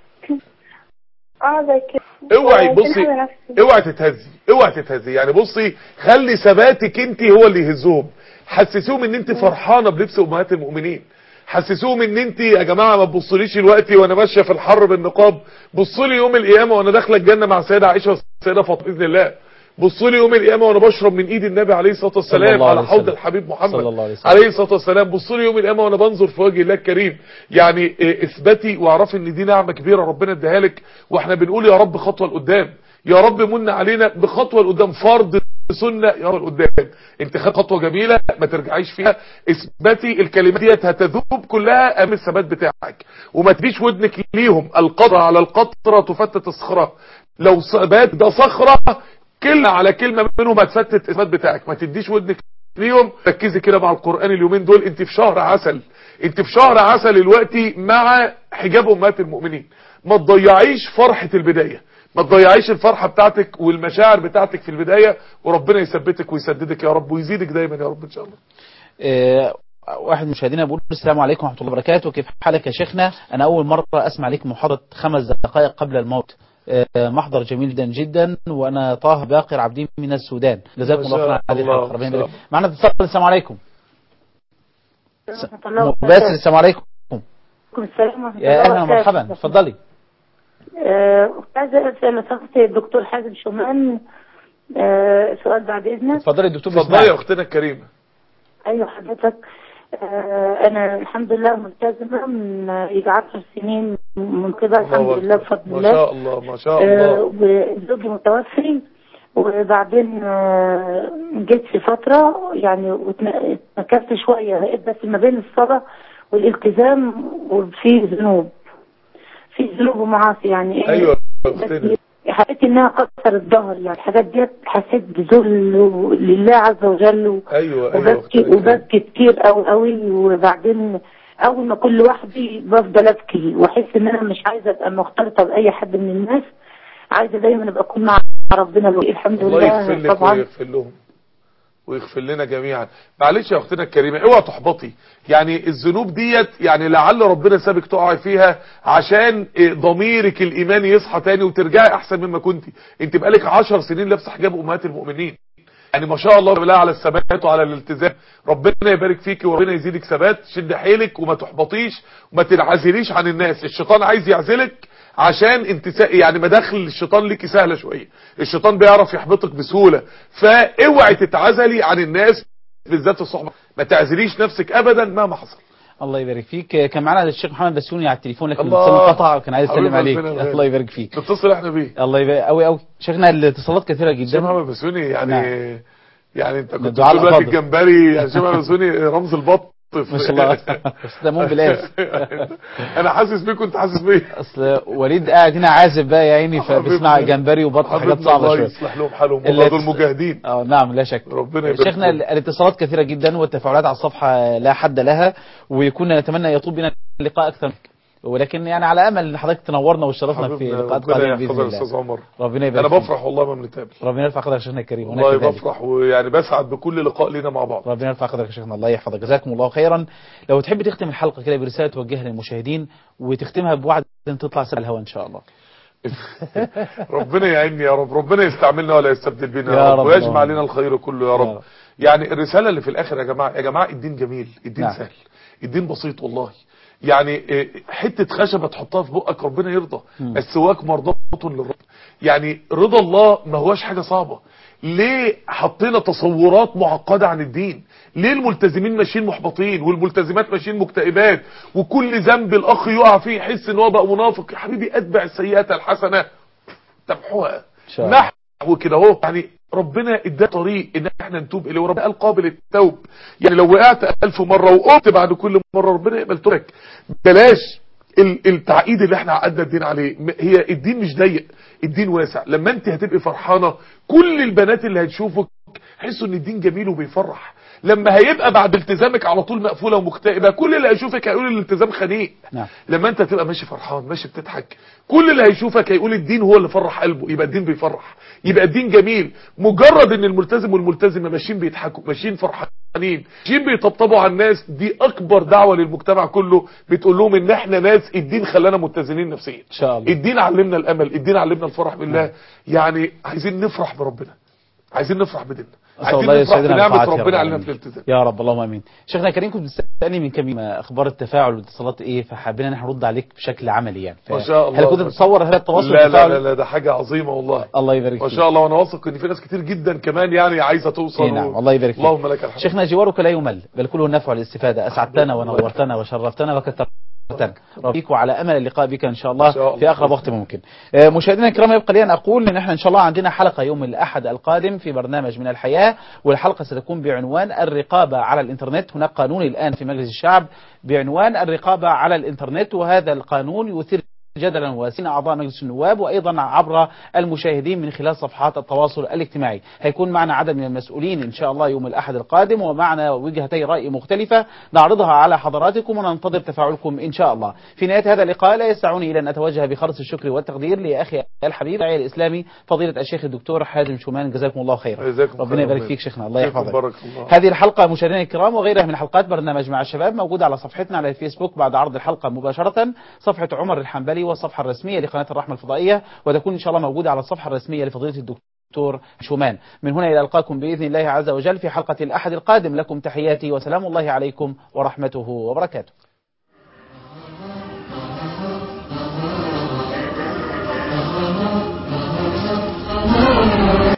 اه زي كده اوعي وكان بصي حاجة نفسي. اوعي تتهزي اوعي تتهزي يعني بصي خلي ثباتك انت هو اللي يهزهم حسسوهم ان انت فرحانه بلبس امهات المؤمنين حسسوهم ان انت يا جماعه ما تبصليش دلوقتي وانا ماشيه في الحر بالنقاب بصوا لي يوم القيامه وانا داخله الجنه مع السيده عائشه والسيده فاطمه باذن الله بصوا لي يوم القيامه وانا بشرب من ايد النبي عليه الصلاه صلى والسلام الله على عليه حوض وسلم. الحبيب محمد صلى الله عليه وسلم. عليه الصلاه والسلام بصوا لي يوم القيامه وانا بنظر في وجه الله الكريم يعني إيه، اثبتي واعرفي ان دي نعمه كبيره ربنا اداها لك واحنا بنقول يا رب خطوه لقدام يا رب من علينا بخطوه لقدام فرض سنه يا رب لقدام انت خد خطوه جميله ما ترجعيش فيها اثبتي الكلمات ديت هتذوب كلها امام الثبات بتاعك وما تديش ودنك ليهم القطره على القطره تفتت الصخره لو ثبات ده صخره كلمه على كلمه منهم هتفتت الثبات بتاعك ما تديش ودنك ليهم ركزي كده مع القرآن اليومين دول انت في شهر عسل انت في شهر عسل دلوقتي مع حجاب امهات المؤمنين ما تضيعيش فرحة البداية ما تضيعيش الفرحة بتاعتك والمشاعر بتاعتك في البداية وربنا يثبتك ويسددك يا رب ويزيدك دايما يا رب ان شاء الله آه، واحد من مشاهدينا بيقول السلام عليكم ورحمه الله وبركاته كيف حالك يا شيخنا انا اول مره اسمع لك محاضره خمس دقائق قبل الموت آه، محضر جميل جدا جدا وانا طه باقر عبدين من السودان جزاكم ما الله شاء خيرا على هذه الله، الحلقه ربنا ما شاء يبارك معنا اتصال السلام عليكم ورحمة الله مباشر وبركاته. السلام عليكم عليكم السلام ورحمة يا الله اهلا وبركاته. ومرحبا اتفضلي آه، كنت عايزة أسأل لو سمحت الدكتور حازم شومان آه، سؤال بعد إذنك اتفضلي الدكتور اتفضلي يا بيسمعك اختنا الكريمة أيوة حضرتك آه، أنا الحمد لله ملتزمة من آه، يجي 10 سنين من كده الحمد الله لله أكبر. بفضل ما الله شاء الله ما شاء آه، الله وزوجي متوفي وبعدين آه، جيت في فترة يعني واتن- اتنكرت شوية لقيت بس ما بين الصلاة والالتزام وفي ذنوب في ذنوب ومعاصي يعني ايه ايوه يا بس اختنا حسيت انها كسر الظهر يعني الحاجات ديت حسيت بذل لله عز وجل و- ايوه ايوه وببكي وببكي كتير قوي قوي وبعدين اول ما كل لوحدي بفضل ابكي واحس ان انا مش عايزه ابقى مختلطه باي حد من الناس عايزه دايما ابقى اكون مع ربنا الحمد الله يغفر لله لك طبعا ويغفر لهم ويغفر لنا جميعا معلش يا اختنا الكريمه اوعى تحبطي يعني الذنوب ديت يعني لعل ربنا سابك تقعي فيها عشان إيه، ضميرك الايماني يصحى تاني وترجعي احسن مما كنتي انت بقالك 10 سنين لابسه حجاب امهات المؤمنين يعني ما شاء الله بالله على الثبات وعلى الالتزام ربنا يبارك فيكي وربنا يزيدك ثبات شد حيلك وما تحبطيش وما تنعزليش عن الناس الشيطان عايز يعزلك عشان انت سا- يعني مداخل الشيطان ليكي سهله شويه الشيطان بيعرف يحبطك بسهوله فاوعي تتعزلي عن الناس بالذات الصحبه ما تعزليش نفسك ابدا مهما حصل الله يبارك فيك آه، كان معنا الشيخ محمد بسيوني على التليفون لكن الله. الاتصال انقطع وكان عايز يسلم حبيب عليك ربنا الغالي. الله يبارك فيك نتصل احنا بيه الله يبارك قوي قوي شيخنا الاتصالات كثيره شيخ جدا محمد بسوني يعني نعم. يعني انت كنت الدعاء بتقول دلوقتي الأفاضل. الجمبري يعني شيخ محمد بسوني رمز البط ما شاء الله بس ده مو بالاس انا حاسس بيك وانت حاسس بيا اصل وليد قاعد هنا عازب بقى يا عيني فبيسمع حبيبنا. جمبري وبط حاجات حبيبنا صعبه الله شويه يصلح لهم حالهم اللي والله دول تس- مجاهدين اه نعم لا شك ربنا يبارك شيخنا فيهم. ال- الاتصالات كثيره جدا والتفاعلات على الصفحه لا حد لها وكنا نتمنى يطول بنا اللقاء اكثر ولكن يعني على امل ان حضرتك تنورنا وشرفنا في حبيبنا لقاءات ربنا قادمه يحفظك باذن يا الله استاذ عمر ربنا يبارك انا فيك. بفرح والله ما بنتقابل ربنا يرفع قدرك يا شيخنا الكريم وأنا والله كذلك. بفرح ويعني بسعد بكل لقاء لينا مع بعض ربنا يرفع قدرك يا شيخنا الله يحفظك جزاكم الله خيرا لو تحب تختم الحلقه كده برساله توجهها للمشاهدين وتختمها بوعد ان تطلع سبع الهواء ان شاء الله ربنا يعيني يا رب ربنا يستعملنا ولا يستبدل بينا يا يا رب رب ويجمع اللهم لنا الخير كله يا يا رب رب. يعني الرسالة اللي في الاخر يا جماعة يا جماعة الدين جميل الدين نعم. سهل الدين بسيط والله يعني إيه، حتة خشبة تحطها في بقك ربنا يرضى مم. السواك مرضاة للرب يعني رضا الله ما هواش حاجة صعبة ليه حطينا تصورات معقدة عن الدين ليه الملتزمين ماشيين محبطين والملتزمات ماشيين مكتئبات وكل ذنب الاخ يقع فيه يحس ان هو بقى منافق يا حبيبي اتبع السيئات الحسنه تمحوها شاء الله. نحو كده اهو يعني ربنا ادى طريق ان احنا نتوب اليه وربنا قال قابل التوب يعني لو وقعت ألف مرة وقمت بعد كل مرة ربنا يقبل توبك بلاش ال- التعقيد اللي احنا عقدنا الدين عليه م- هي الدين مش ضيق الدين واسع لما انت هتبقي فرحانة كل البنات اللي هتشوفك حسوا ان الدين جميل وبيفرح لما هيبقى بعد التزامك على طول مقفولة ومكتئبة كل اللي هيشوفك هيقول الالتزام خنيق نعم لما انت تبقى ماشي فرحان ماشي بتضحك كل اللي هيشوفك هيقول الدين هو اللي فرح قلبه يبقى الدين بيفرح يبقى الدين جميل مجرد ان الملتزم والملتزمه ماشيين بيضحكوا ماشيين فرحانين ماشيين بيطبطبوا على الناس دي اكبر دعوه للمجتمع كله بتقول لهم ان احنا ناس الدين خلانا متزنين نفسيا ان شاء الله الدين علمنا الامل الدين علمنا الفرح بالله يعني عايزين نفرح بربنا عايزين نفرح بديننا أسأل عايزين الله نفرح يسعدنا بنعمه بطاعته يا رب ربنا علينا العالمين. في الالتزام يا رب اللهم امين شيخنا الكريم كنت بتسالني من كام يوم اخبار التفاعل والاتصالات ايه فحابين ان احنا نرد عليك بشكل عملي يعني ف- ما شاء الله هل كنت تتصور هذا التواصل لا لا والتفاعل؟ لا, لا ده حاجه عظيمه والله الله يبارك ما فيك شاء الله وانا واثق ان في ناس كتير جدا كمان يعني عايزه توصل إيه نعم الله يبارك فيك اللهم لك الحمد شيخنا جوارك لا يمل بل كله النفع والاستفادة أسعدتنا ونورتنا وشرفتنا وكثرتنا ربيك وعلى امل اللقاء بك ان شاء الله, إن شاء الله. في اقرب وقت ممكن. آه، مشاهدينا الكرام يبقى لي ان اقول ان احنا ان شاء الله عندنا حلقه يوم الاحد القادم في برنامج من الحياه والحلقه ستكون بعنوان الرقابه على الانترنت، هناك قانون الان في مجلس الشعب بعنوان الرقابه على الانترنت وهذا القانون يثير جدلا واسعين اعضاء مجلس النواب وايضا عبر المشاهدين من خلال صفحات التواصل الاجتماعي هيكون معنا عدد من المسؤولين ان شاء الله يوم الاحد القادم ومعنا وجهتي راي مختلفه نعرضها على حضراتكم وننتظر تفاعلكم ان شاء الله في نهايه هذا اللقاء لا يسعني الى ان اتوجه بخلص الشكر والتقدير لاخي الحبيب الداعية الاسلامي فضيله الشيخ الدكتور حازم شومان جزاكم الله خيرا جزاكم ربنا خير يبارك ربنا. فيك شيخنا الله فيكم يحفظك بارك الله. هذه الحلقة مشاهدينا الكرام وغيرها من حلقات برنامج مع الشباب موجودة على صفحتنا على الفيسبوك بعد عرض الحلقة مباشرة صفحة عمر الحنبلي والصفحة الرسمية لقناة الرحمة الفضائية وتكون إن شاء الله موجودة على الصفحة الرسمية لفضيلة الدكتور شومان من هنا إلى ألقاكم بإذن الله عز وجل في حلقة الأحد القادم لكم تحياتي وسلام الله عليكم ورحمته وبركاته